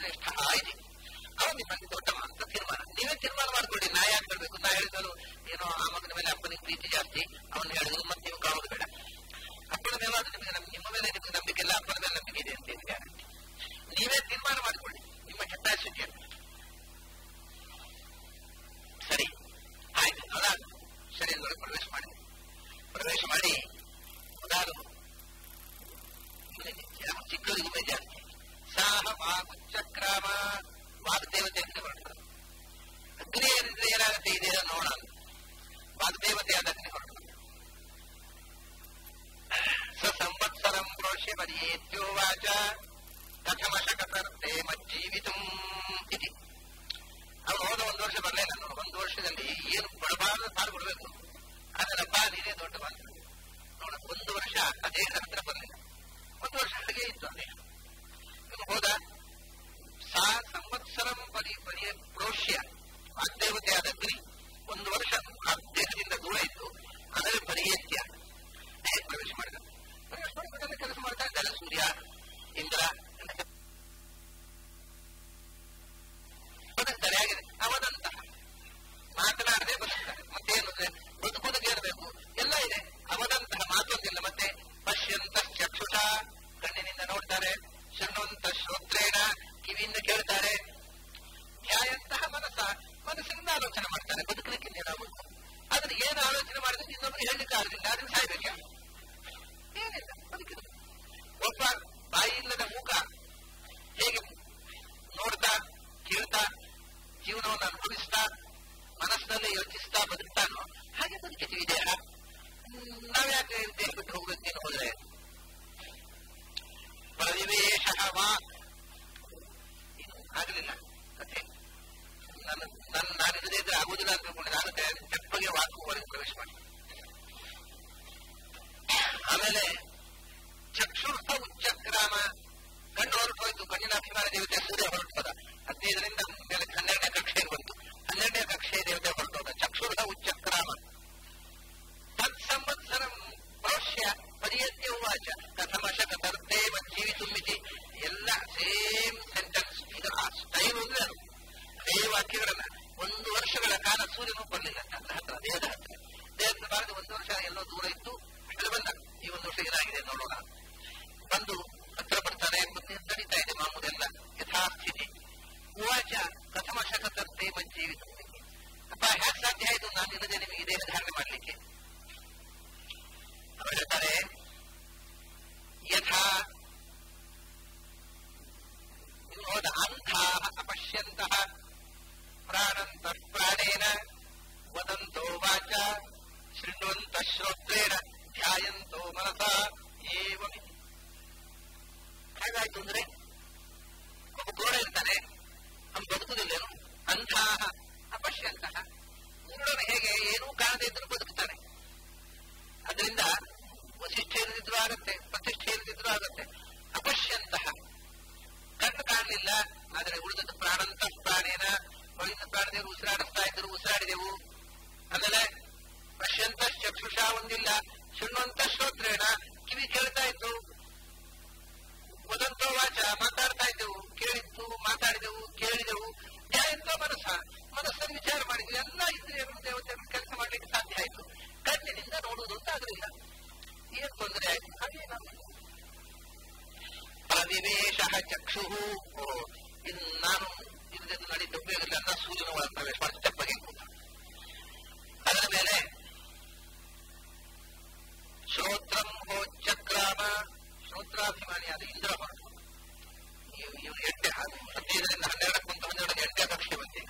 ಶ್ರೇಷ್ಠ ಇದೆ ಅವ ನಿಮ್ಮಲ್ಲಿ ದೊಡ್ಡವ ಅಂತ ತೀರ್ಮಾನ ನೀವೇ ತೀರ್ಮಾನ ಮಾಡ್ಕೊಳ್ಳಿ ನಾ ಯಾಕೆ ಹೇಳ್ಬೇಕು ನಾ ಹೇಳಿದ್ರು ಏನೋ ಆ ಮಗನ ಮೇಲೆ ಅಪ್ಪನಿಗೆ ಪ್ರೀತಿ ಜಾಸ್ತಿ ಅವನು ಹೇಳಿದ್ರು ಮತ್ತೆ ನೀವು ಕಾಣೋದು ಬೇಡ ಅಪ್ಪನ ಮೇಲೆ ಅದು ನಿಮಗೆ ನಮ್- ನಿಮ್ಮ ಮೇಲೆ ನಿಮಗೆ ನಂಬಿಕೆ ಇಲ್ಲ ಅಪ್ಪನ ಮೇಲೆ ನಂಬಿಕೆ ಇದೆ ಅಂತ ಹೇಳಿ ಗ್ಯಾರಂಟಿ ನೀವೇ ತೀರ್ಮಾನ ಮಾಡಿಕೊಳ್ಳಿ ನಿಮ್ಮ ಕೆಪಾಸಿಟಿಯನ್ನು ಸರಿ ಆಯ್ತು ಅದಾದ ಶರೀರದೊಳಗೆ ಪ್ರವೇಶ ಮಾಡಿ ಪ್ರವೇಶ ಮಾಡಿ ಮೊದಲು ಚಿಕ್ಕವರಿಗೂ ಜಾಸ್ತಿ ಸಾಹ ವಾಗುಚಕ್ರಾಮ ವಾಗ್ದೇವತೆ ಅಂತ ಹೊರಟರು ಅಗ್ನಿ ಏನಿದ್ರೆ ಏನಾಗುತ್ತೆ ಇದೆ ನೋಡೋಣ ವಾಗ್ದೇವತೆ ಆದ ಅಗ್ನಿ ಹೊರಟರು ಸ ಸಂವತ್ಸರಂ ಪ್ರೋಷ್ಯ ಪರ್ಯೇತ್ಯೋವಾಚ ಕಥಮಶಕತರ್ತೆ ಮಜ್ಜೀವಿತಂ ಇತಿ ಅವ್ರು ಹೋದ ಒಂದು ವರ್ಷ ಬರಲಿಲ್ಲ ನೋಡು ಒಂದು ವರ್ಷದಲ್ಲಿ ಏನು ಕೊಡಬಾರದು ಪಾಲು ಕೊಡಬೇಕು ಅದರಪ್ಪ ನೀನೇ ದೊಡ್ಡ ಬಂದ ನೋಡ ಒಂದು ವರ್ಷ ಅದೇ ಹತ್ರ ಬರಲಿಲ್ಲ ಒಂದು ವರ್ಷ ಹಾಗೆ ಇತ್ತು ಅದೇ ಇನ್ನು ಹೋದ ಸಾ ಸಂವತ್ಸರಂ ಪರಿ ಪರಿ ಪ್ರೋಷ್ಯ ವಾಗ್ದೇವತೆಯಾದ ಅಗ್ನಿ ಒಂದು ವರ್ಷ ಆ ದೇಹದಿಂದ ದೂರ ಇತ್ತು ಅದರ ಪರಿಯತ್ಯ ದೇಹ ಪ್ರವೇಶ ಮಾಡಿದ ಪ್ರವೇಶ ಮಾಡಿದ ಕೆಲಸ ಮಾಡ್ತಾ ಇದ್ದಾನೆ ಸೂರ್ಯ ಇಂದ್ರ ಎಲ್ಲ ಬದುಕ್ತಾರೆ ಹಾಗೆ ಅವದಂತಹ ಮಾತನಾಡದೆ ಬದುಕ್ತಾರೆ ಮತ್ತೇನು ಅಂದ್ರೆ ಬದುಕುವುದಕ್ಕೆ ಇರಬೇಕು ಎಲ್ಲ ಇದೆ ಅವದಂತಹ ಮಾತೊಂದಿಲ್ಲ ಮತ್ತೆ ಪಶ್ಯಂತ ಚಕ್ಷುಷ ಕಣ್ಣಿನಿಂದ ನೋಡ್ತಾರೆ ಶೃಣ್ವಂತ ಶ್ರೋತ್ರೇಣ ಕಿವಿಯಿಂದ ಕೇಳ್ತಾರೆ ಧ್ಯಾಯಂತಹ ಮನಸ್ಸ ಮನಸ್ಸಿನಿಂದ ಆಲೋಚನೆ ಮಾಡ್ತಾರೆ ಬದುಕಲಿಕ್ಕೆ ಏನಾಗಬೇಕು ಅದನ್ನ ಏನು ಆಲೋಚನೆ ಮಾಡಿದ್ರೆ ಇನ್ನೊಬ್ಬರು ಹೇಳಲಿಕ್ಕೆ ಆಗೋದಿಲ್ಲ ಅದನ್ನ ಸಾಯ್ಬೇಕು ಏನಿಲ್ಲ ಬದುಕಿದ್ರು ಒಬ್ಬ ಬಾಯಿಲ್ಲದ ಮೂಕ ಹೇಗೆ ನೋಡ್ತಾ ಕೇಳ್ತಾ ಜೀವನವನ್ನು ಅನುಭವಿಸ್ತಾ ಮನಸ್ಸಿನಲ್ಲಿ ಯೋಚಿಸ್ತಾ ಬದುಕ್ತಾನೋ ಹಾಗೆ ಬದುಕಿದ್ವಿ ದೇಹ ಹ್ಮ್, ನಾವ್ಯಾಕೆ ದೇಹ ಬಿಟ್ಟು ಹೋಗ್ಬೇಕೇನು ಹೋದ್ರೆ ಪ್ರವಿವೇಶ ವಾಕ್ ಇದು ಆಗಲಿಲ್ಲ ಕಥೆ ನನ್ನ ನನ್ನ ನಾನಿಲ್ಲದೆ ಇದ್ರೆ ಆಗುದಿಲ್ಲ ಅಂತ ತಿಳ್ಕೊಂಡಿದ್ದೆ ಆಗುತ್ತೆ ತೆಪ್ಪಗೆ ವಾಕು ಒಳಗೆ ಪ್ರವೇಶ ಮಾಡಿ ಆಮೇಲೆ ಚಕ್ಷುರ್ಥ ಉಚ್ಚಕ್ರಾಮ ಕಣ್ಣು ಹೊರಟೋಯ್ತು ಕಣ್ಣಿನ ಅಭಿಮಾನ ದೇವತೆ ಸೂರ್ಯ ಹೊರಟೋದ ಹದಿನೈದರಿಂದ ಮೇಲೆ ಹನ್ನೆರಡನೇ ಕಕ್ಷೆಗೆ ಬಂತು ಹನ್ನೆರಡನೇ ಕಕ್ಷೆಯ ದೇವತೆ ಹೊರಟೋದ ಚಕ್ಷುರ್ಥ ಉಚ್ಚಕ್ರಾಮ ತತ್ ಸಂವತ್ಸರಂ ಭವಿಷ್ಯ ಪರ್ಯಂತ್ಯ ಉವಾಚ ಕಥಮಶಕ ತರ್ತೆ ಜೀವಿತು ಮಿತಿ ಎಲ್ಲ ಸೇಮ್ ಸೆಂಟೆನ್ಸ್ ಇದು ಆ ಸ್ಟೈಲ್ ಅಂದ್ರೆ ಅದು ಅದೇ ವಾಕ್ಯಗಳನ್ನ ಒಂದು ವರ್ಷಗಳ ಕಾಲ ಸೂರ್ಯನು ಬರಲಿಲ್ಲ ನನ್ನ ಹತ್ರ ದೇಹದ ಹತ್ರ ದೇಹದ ಬಾರದೆ ಒಂದು ವರ್ಷ ಎಲ್ಲೋ ದೂರ ಇತ್ತು ಅಷ್ಟೇ ಬಂದ ಈ ಒಂದು ವರ್ಷ ಏನಾಗಿದೆ ನೋಡೋಣ ಬಂದು ಹತ್ರ ಬರ್ತಾನೆ ಮತ್ತೆ ನಡೀತಾ ಇದೆ ಮಾಮೂಲೆಲ್ಲ ಯಥಾಸ್ಥಿತಿ ಉವಾಚ ಕಥಮಶಕ ತರ್ತೆ ಜೀವಿತ ಅಪ್ಪ ಹ್ಯಾಕ್ ಸಾಧ್ಯ ಆಯ್ತು ನಾನು ಇಲ್ಲದೆ ನಿಮಗೆ ದೇಹ ಧಾರಣೆ ಮಾಡಲಿಕ್ಕೆ ಅವರು ಹೇಳ್ತಾರೆ ಯಥಾ ಇನ್ನು ಹೋದ ಅಂಧಾ ಅಪಶ್ಯಂತಹ ಪ್ರಾಣಂತ ಪ್ರಾಣೇನ ವದಂತೋ ವಾಚ ಶೃಣ್ವಂತ ಶ್ರೋತ್ರೇಣ ಧ್ಯಾಯಂತೋ ಮನಸ ಏವಮಿತಿ ಹೇಗಾಯ್ತು ಅಂದ್ರೆ ಒಬ್ಬ ಗೋಡ ಇರ್ತಾನೆ ಅವ್ನು ಬದುಕುದಿಲ್ಲೇನು ಅಂತಹ ಅಪಶ್ಯಂತಹ ಕುರುಡನು ಹೇಗೆ ಏನೂ ಕಾಣದೇ ಇದ್ರೂ ಬದುಕ್ತಾನೆ ಅದರಿಂದ ವಸಿಷ್ಠ ಇಲ್ಲದಿದ್ರು ಆಗತ್ತೆ ಪ್ರತಿಷ್ಠೆ ಇಲ್ಲದಿದ್ರು ಆಗತ್ತೆ ಅಪಶ್ಯಂತಹ ಕಣ್ಣು ಕಾಣಲಿಲ್ಲ ಆದರೆ ಉಳಿದದ್ದು ಪ್ರಾಣಂತ ಪ್ರಾಣೇನ ಒಳಗಿನ ಪ್ರಾಣದೇವರು ಉಸಿರಾಡಿಸ್ತಾ ಇದ್ರು ಉಸಿರಾಡಿದೆವು ಆಮೇಲೆ ಪಶ್ಯಂತ ಚಕ್ಷುಷ ಒಂದಿಲ್ಲ ಶೃಣ್ವಂತ ಶ್ರೋತ್ರೇಣ ಕಿವಿ ಕೇಳ್ತಾ ಇತ್ತು ವದಂತೋ ವಾಚ ಮಾತಾಡ್ತಾ ಇದ್ದೆವು ಕೇಳಿತ್ತು ಮಾತಾಡಿದೆವು ಕೇಳಿದೆವು ಧ್ಯಾಯಂತ ಮನಸ್ಸ ಮನಸ್ಸನ್ನು ವಿಚಾರ ಮಾಡಿದ್ವಿ ಎಲ್ಲ ಇಂದ್ರಿಯಗಳು ದೇವತೆಗಳು ಕೆಲಸ ಮಾಡ್ಲಿಕ್ಕೆ ಸಾಧ್ಯ ಆಯ್ತು ಕಣ್ಣಿನಿಂದ ನೋಡುವುದು ಅಂತ ಆಗಲಿಲ್ಲ ಏನ್ ತೊಂದರೆ ಆಯ್ತು ಹಾಗೇನಾಗಲಿಲ್ಲ ಪ್ರವಿವೇಶ ಚಕ್ಷು ಇನ್ನು ನಾನು ಇಲ್ಲದೆ ನಡೀತು ಉಪಯೋಗ ಇಲ್ಲ ನನ್ನ ಸೂರ್ಯನ ಒಳಗೆ ಪ್ರವೇಶ ಮಾಡಿ ತೆಪ್ಪಗೆ ಕೂತ ಅದರ ಮೇಲೆ ಶ್ರೋತ್ರಂ ಹೋಚಕ್ರಾಮ ಶ್ರೋತ್ರಾಭಿಮಾನಿಯಾದ ಇಂದ್ರ ಹೊರಟು ನೀವು ಇವ್ರು ಎಂಟೆ ಹದಿನೈದರಿಂದ ಹನ್ನೆರಡಕ್ಕೆ ಬಂತು ಹನ್ನೆರಡಕ್ಕೆ ಎಂಟೇ ಕಕ್ಷೆ ಬಂದಿಲ್ಲ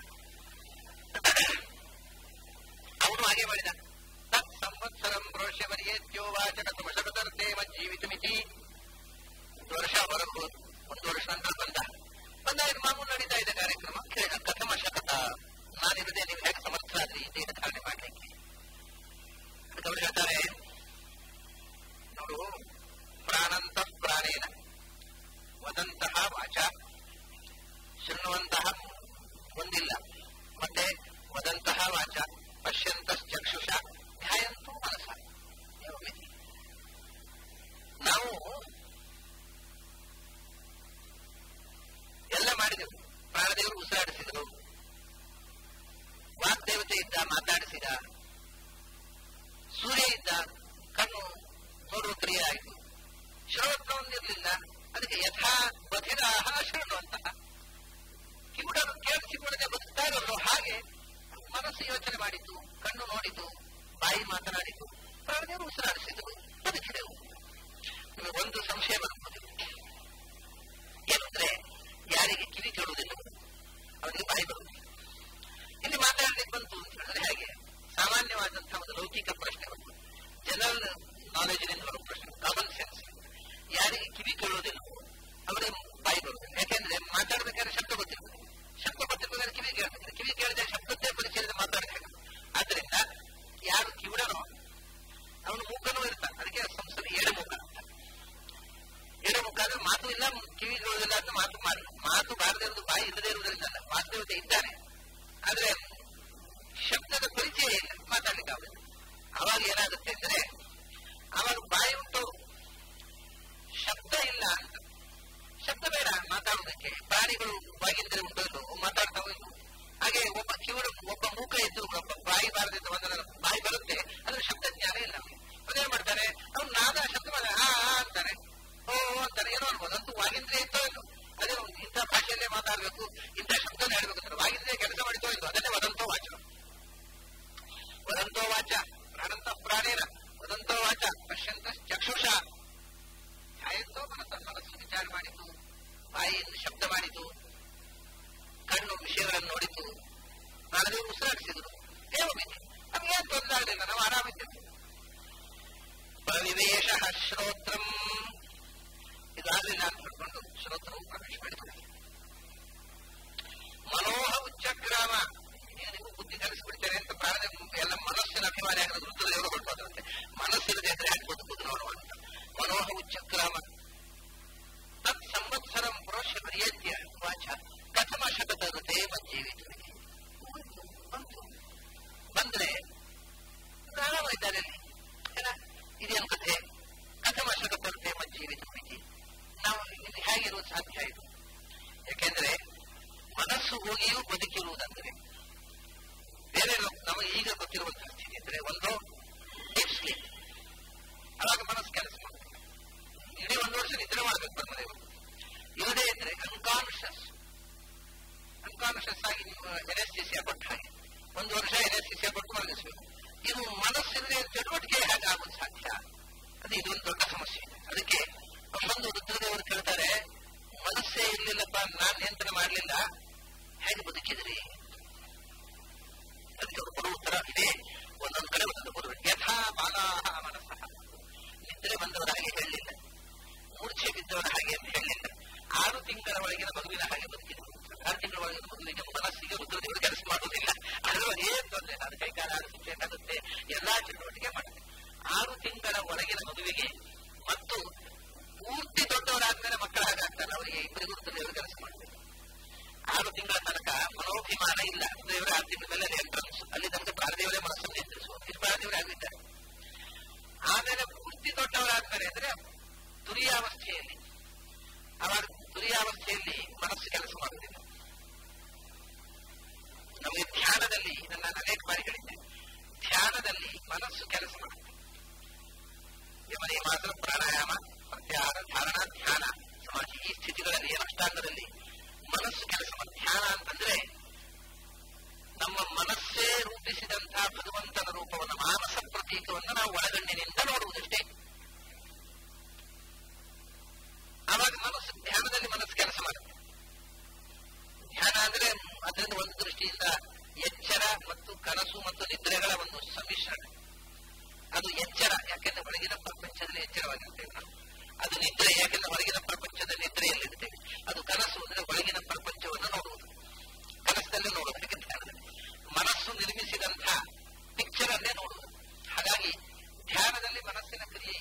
ಅವನು ಹಾಗೆ ಮಾಡಿದ ತತ್ ಸಂವತ್ಸರಂ ಪ್ರೋಷ್ಯವರ್ಯೇತ್ಯೋವಾಚ ಕಥಮಶಕತರ್ತೇವ ಜೀವಿತಮಿತಿ ಒಂದು ವರ್ಷ ಹೊರಗು ಒಂದು ವರ್ಷ ನಂತರ ಬಂದ ಬಂದಾಗ ಮಾಮೂಲು ನಡೀತಾ ಇದೆ ಕಾರ್ಯಕ್ರಮ ಕೇಳ ಕಥಮ ಶಕತ ನಾನಿರದೆ ನೀವು ಹೇಗೆ ಸಮರ್ಥರಾದ್ರಿ ಈ ದೇಹ ಧಾರಣೆ ಮಾಡ್ಲಿಕ್ಕೆ ಅದಕ್ಕೆ ಅವ್ರು ಹೇಳ್ತಾರೆ ನೋಡು ಪ್ರಾಣಂತ ಪ್ರಾಣೇನ ವದಂತಹ ವಾಚ ಶೃಣ್ವಂತಹ ಒಂದಿಲ್ಲ ಮತ್ತೆ ವದಂತಹ ವಾಚ ಪಶ್ಯಂತ ಚಕ್ಷುಷ ಧ್ಯಾಯಂತೂ ಮನಸ ಏವಮಿತಿ. ನಾವು ಎಲ್ಲ ಮಾಡಿದೆವು ಪ್ರಾಣದೇವರು ಉಸಿರಾಡಿಸಿದರು ವಾಗ್ದೇವತೆ ಇದ್ದ ಮಾತಾಡಿಸಿದ ಸೂರ್ಯ ಇದ್ದ ಕಣ್ಣು ನೋಡುವ ಕ್ರಿಯೆ ಆಯಿತು ಶ್ರವತ್ನ ಒಂದಿರಲಿಲ್ಲ ಅದಕ್ಕೆ ಯಥಾ ಬಧಿರಾಹ ಶೃಣುವಂತಹ ಕಿವುಡರು ಕೇಳಿಸಿಕೊಳ್ಳದೆ ಬದುಕ್ತಾ ಇರೋರು ಹಾಗೆ ಮನಸ್ಸು ಯೋಚನೆ ಮಾಡಿತು ಕಣ್ಣು ನೋಡಿತು ಬಾಯಿ ಮಾತನಾಡಿತು ಪ್ರಾಣದೇವರು ಉಸಿರಾಡಿಸಿದರು ಬದುಕಿದೆವು ನಿಮಗೆ ಒಂದು ಸಂಶಯ ಬರುತ್ತದೆ ಏನಂದ್ರೆ ಯಾರಿಗೆ ಕಿವಿ ಕೇಳುವುದಿಲ್ಲ ಅವರಿಗೆ ಬಾಯಿ ಬರುವುದಿಲ್ಲ ಇಲ್ಲಿ ಮಾತಾಡಲಿಕ್ಕೆ ಬಂತು ಅಂತ ಹೇಳಿದ್ರೆ ಹೇಗೆ ಸಾಮಾನ್ಯವಾದಂತಹ ಒಂದು ಲೌಕಿಕ ಪ್ರಶ್ನೆ ಒಂದು ಜನರಲ್ ನಾಲೆಜ್ನಿಂದ ಬರುವ ಪ್ರಶ್ನೆ ಕಾಮನ್ ಸೆನ್ಸ್ ಯಾರಿಗೆ ಕಿವಿ ಕೇಳುವುದಿಲ್ಲ ಅವರಿಗೆ ಬಾಯಿ ಬರುವುದಿಲ್ಲ ಯಾಕೆಂದ್ರೆ ಮಾತಾಡಬೇಕಾದ್ರೆ ಶಬ್ದ ಗೊತ್ತಿರ್ತದೆ ಶಬ್ದ ಗೊತ್ತಿರ್ಬೇಕಾದ್ರೆ ಕಿವಿ ಕೇಳ್ತದೆ ಕಿವಿ ಕೇಳಿದ್ರೆ ಶಬ್ದದ್ದೇ ಪರಿಚಯದ ಮಾತಾಡಬೇಕು ಆದ್ರಿಂದ ಯಾರು ಕಿವಿಡನೋ ಅವನು ಮೂಕನೂ ಇರ್ತಾನೆ ಅದಕ್ಕೆ ಸಂಸ್ಥೆ ಏಳು ಮೂಕ ಅಂತ ಏಳು ಮುಖ ಅಂದ್ರೆ ಮಾತು ಇಲ್ಲ ಕಿವಿ ಕೇಳುವುದಿಲ್ಲ ಅಂತ ಮಾತು ಮಾಡ ಮಾತು ಬಾರದೇ ಇರುವುದು ಬಾಯಿ ಇಲ್ಲದೇ ಇರುವುದರಿಂದ ಅಲ್ಲ ವಾಸ್ತವತೆ ಇದ್ದಾನೆ ಆದ್ರೆ ಶಬ್ದದ ಪರಿಚಯ ಇಲ್ಲ ಮಾತಾಡ್ಲಿಕ್ಕೆ ಆಗುದಿಲ್ಲ ಅವಾಗ ಏನಾಗುತ್ತೆ ಅಂದ್ರೆ ಅವಾಗ ಬಾಯಿ ಉಂಟು ಶಬ್ದ ಇಲ್ಲ ಅಂತ ಶಬ್ದ ಬೇಡ ಮಾತಾಡುವುದಕ್ಕೆ ಪ್ರಾಣಿಗಳು ಬಾಗಿಂದ್ರೆ ಉಂಟು ಮಾತಾಡ್ತಾ ಹೋಯ್ತು ಹಾಗೆ ಒಬ್ಬ ಕಿವಿಡು ಒಬ್ಬ ಮೂಕ ಇದ್ದು ಒಬ್ಬ ಬಾಯಿ ಬಾರದಿಂದ ಬಂದ ಬಾಯಿ ಬರುತ್ತೆ ಅದ್ರ ಶಬ್ದ ಜ್ಞಾನ ಇಲ್ಲ ಅವನಿಗೆ ಅದೇನ್ ಮಾಡ್ತಾನೆ ಅವ್ನು ನಾದ ಶಬ್ದ ಮಾಡ ಆ ಆ ಅಂತಾನೆ ಓ ಅಂತಾನೆ ಏನೋ ಅನ್ಬೋದು ಅಂತೂ ವಾಗಿಂದ್ರೆ ಇತ್ತೋ ಇಲ್ಲೋ ಅದೇ ಇಂಥ ಭಾಷೆಯಲ್ಲೇ ಮಾತಾಡ್ಬೇಕು ಇಂಥ ಶಬ್ದನ ಹೇಳ್ಬೇಕು ಅಂದ್ರೆ ವಾಗಿಂದ್ರೆ ಕೆಲಸ ಮಾಡಿತೋ ಇಲ್ಲೋ ಅದನ್ನೇ ವದಂತೋ ವಾಚ ವದಂತೋ ವಾಚ ಪ್ರಾಣಂತ ಪ್ರಾಣೇನ ವದಂತೋ ವಾಚ ಪಶ್ಯಂತ ಚಕ್ಷುಷ ಧ್ಯಾಯಂತೋ ಮನಸ್ಸ ಮನಸ್ಸು ವಿಚಾರ ಮಾಡಿತು ಬಾಯಿಯನ್ನು ಶಬ್ದ ಮಾಡಿತು ಕಣ್ಣು ವಿಷಯಗಳನ್ನು ನೋಡಿತು ನಾಳೆ ಉಸಿರಾಡಿಸಿದ್ರು ದೇವಮಿತಿ ನಮಗೇನು ತೊಂದರೆ ಆಗಲಿಲ್ಲ ನಾವು ಆರಾಮಿದ್ದೇವೆ ಪ್ರವಿವೇಶ ಶ್ರೋತ್ರಂ ಇದಾಗಲಿಲ್ಲ ಅಂತ ಹೇಳ್ಕೊಂಡು ಶ್ರೋತ್ರವು ಪ್ರವೇಶ ಮಾಡಿದ್ರು ಮನೋಹ ಉಚ್ಚಗ್ರಾಮ ನೀವು ಬುದ್ಧಿ ಕಲಿಸ್ಬಿಡ್ತೇನೆ ಅಂತ ಪ್ರಾಣ ಎಲ್ಲ ಮನಸ್ಸಿನ ಅಭಿಮಾನಿ ಆಗಿರೋದು ರುದ್ರದೇವರು ಹೊರಟೋದ್ರಂತೆ ಮನಸ್ಸಿರದೆ ಅಂದ್ರೆ ಯಾಕೆ ಬದುಕುದು ನೋಡುವ ಅಂತ ಮನೋಹ ಉಚ್ಚಗ್ರಾಮ ತತ್ ಸಂವತ್ಸರಂ ಪ್ರೋಷ್ಯ ಪರ್ಯತ್ಯ ವಾಚ ಕಥಮ ಶತತರುತೆ ಮಜ್ಜೀವಿತರಿಗೆ ಬಂದ್ರೆ ಪ್ರಾಣವ ಇದ್ದಾರೆ ಅಲ್ಲಿ ಏನ ಇದೇನು ಕಥೆ ಕಥಮ ಶತತರುತೆ ಮಜ್ಜೀವಿತರಿಗೆ ನಾವು ಇಲ್ಲಿ ಹೇಗಿರುವುದು ಸಾಧ್ಯ ಇದು ಯಾಕೆಂದ್ರೆ ಮನಸ್ಸು ಹೋಗಿಯೂ ಬದುಕಿರುವುದಂದ್ರೆ ಬೇರೆ ನಮಗೆ ಈಗ ಗೊತ್ತಿರುವಂತಹ ಸ್ಥಿತಿ ಅಂದ್ರೆ ಒಂದು ಡೀಪ್ ಸ್ಲೀಪ್ ಅವಾಗ ಮನಸ್ಸು ಕೆಲಸ ಮಾಡುತ್ತೆ ಇಡೀ ಒಂದು ವರ್ಷ ನಿದ್ರೆ ಮಾಡಬೇಕು ಬ್ರಹ್ಮದೇವರು ಇಲ್ಲದೇ ಇದ್ರೆ ಅನ್ಕಾನ್ಶಿಯಸ್ ಅನ್ಕಾನ್ಶಿಯಸ್ ಆಗಿ ನೀವು ಎನೆಸ್ಥಿಸಿಯ ಕೊಟ್ಟ ಹಾಗೆ ಒಂದು ವರ್ಷ ಎನೆಸ್ಥಿಸಿಯ ಕೊಟ್ಟು ಮಲಗಿಸಬೇಕು ಇದು ಮನಸ್ಸಿನ ಚಟುವಟಿಕೆ ಹೇಗೆ ಆಗೋದು ಸಾಧ್ಯ ಅದು ಇದೊಂದು ದೊಡ್ಡ ಸಮಸ್ಯೆ ಇದೆ ಅದಕ್ಕೆ ಬಂದು ರುದ್ರದೇವರು ಕೇಳ್ತಾರೆ ಮನಸ್ಸೇ ಇರ್ಲಿಲ್ಲಪ್ಪ ನಾನ್ ನಿಯಂತ್ರಣ ಮಾಡಲಿಲ್ಲ ಹೇಗೆ ಬದುಕಿದ್ರಿ ಅದಕ್ಕೆ ಅವರು ಕೊಡುವ ಉತ್ತರ ಇದೆ ಒಂದೊಂದು ಕಡೆ ಒಂದೊಂದು ಕೊಡುವ ಯಥಾ ಬಾಲಾಹ ಮನಸ್ಸಃ ನಿದ್ರೆ ಬಂದವರ ಹಾಗೆ ಹೇಳಲಿಲ್ಲ ಮೂರ್ಛೆ ಬಿದ್ದವರ ಹಾಗೆ ಅಂತ ಹೇಳಲಿಲ್ಲ ಆರು ತಿಂಗಳ ಒಳಗಿನ ಮಗುವಿನ ಹಾಗೆ ಬದುಕಿದ್ರು ಆರು ತಿಂಗಳ ಒಳಗಿನ ಮಗುವಿಗೆ ಮನಸ್ಸಿಗೆ ರುದ್ರದೇವರು ಕೆಲಸ ಮಾಡುವುದಿಲ್ಲ ಅದರ ಏನ್ ತೊಂದರೆ ಅದು ಕೈಕಾಲ ಆಗುತ್ತೆ ಎಲ್ಲಾ ಚಟುವಟಿಕೆ ಮಾಡುತ್ತೆ ಆರು ತಿಂಗಳ ಒಳಗಿನ ಮಗುವಿಗೆ ಮತ್ತು ಪೂರ್ತಿ ದೊಡ್ಡವರಾದ್ಮೇಲೆ ಮಕ್ಕಳ ಹಾಗಾಗ್ತಾರೆ ಅವರಿಗೆ ಇಬ್ಬರಿಗೂ ರುದ್ರದೇವರು ಕೆಲಸ ಮಾಡಬೇಕು ಆರು ತಿಂಗಳ ತನಕ ಮನೋಭಿಮಾನ ಇಲ್ಲ ದೇವರ ಆರು ತಿಂಗಳ ಮೇಲೆ ಎಂಟ್ರನ್ಸ್ ಅಲ್ಲಿ ನಮಗೆ ಪ್ರಾಣದೇವರೇ ಮನಸ್ಸನ್ನು ನಿಯಂತ್ರಿಸುವ ಇದು ಪ್ರಾಣದೇವರೇ ಆಗಿದ್ದಾರೆ ಆಮೇಲೆ ಪೂರ್ತಿ ದೊಡ್ಡವರಾಗ್ತಾರೆ ಅಂದ್ರೆ ತುರಿಯಾವಸ್ಥೆಯಲ್ಲಿ ಅವಾಗ ತುರಿಯಾವಸ್ಥೆಯಲ್ಲಿ ಮನಸ್ಸು ಕೆಲಸ ಮಾಡುವುದಿಲ್ಲ ನಮಗೆ ಧ್ಯಾನದಲ್ಲಿ ಇದನ್ನ ನಾನು ಅನೇಕ ಬಾರಿ ಹೇಳಿದ್ದೆ ಧ್ಯಾನದಲ್ಲಿ ಮನಸ್ಸು ಕೆಲಸ ಮಾಡುತ್ತೆ ಯಮನಿ ಮಾತ್ರ ಪ್ರಾಣಾಯಾಮ ಪ್ರತ್ಯಾಹಾರ ಧಾರಣ ಧ್ಯಾನ ಸಮಾಧಿ ಈ ಸ್ಥಿತಿಗಳಲ್ಲಿ ಏನು ಅಷ್ಟಾಂಗದಲ್ಲಿ ಮನಸ್ಸು ಕೆಲಸ ಮಾಡುತ್ತೆ ಧ್ಯಾನ ಅಂತಂದ್ರೆ ನಮ್ಮ ಮನಸ್ಸೇ ರೂಪಿಸಿದಂತಹ ಭಗವಂತನ ರೂಪವನ್ನು ಮಾನಸ ಪ್ರತೀಕವನ್ನು ನಾವು ಒಳಗಣ್ಣಿನಿಂದ ನೋಡುವುದಷ್ಟೇ ಆವಾಗ ಮನಸ್ಸು ಧ್ಯಾನದಲ್ಲಿ ಮನಸ್ಸು ಕೆಲಸ ಮಾಡುತ್ತೆ ಧ್ಯಾನ ಅಂದ್ರೆ ಅದರಿಂದ ಒಂದು ದೃಷ್ಟಿಯಿಂದ ಎಚ್ಚರ ಮತ್ತು ಕನಸು ಮತ್ತು ನಿದ್ರೆಗಳ ಒಂದು ಸಮ್ಮಿಶ್ರಣ ಅದು ಎಚ್ಚರ ಯಾಕೆಂದ್ರೆ ಹೊರಗಿನ ಪ್ರಪಂಚದಲ್ಲಿ ಎಚ್ಚರವಾಗಿರ್ತೇವೆ ನಾವು ಅದು ನಿದ್ರೆ ಯಾಕೆಂದ್ರೆ ಹೊರಗಿನ ಪ್ರಪಂಚದ ನಿದ್ರೆಯಲ್ಲಿರ್ತೇವೆ ಅದು ಕನಸು ಅಂದ್ರೆ ಒಳಗಿನ ಪ್ರಪಂಚವನ್ನು ನೋಡುವುದು ಕನಸದಲ್ಲೇ ನೋಡುವುದು ಹಾಗೆ ಧ್ಯಾನದಲ್ಲಿ ಮನಸ್ಸು ನಿರ್ಮಿಸಿದಂತಹ ಪಿಕ್ಚರ್ ಅನ್ನೇ ನೋಡುವುದು ಹಾಗಾಗಿ ಧ್ಯಾನದಲ್ಲಿ ಮನಸ್ಸಿನ ಕ್ರಿಯೆ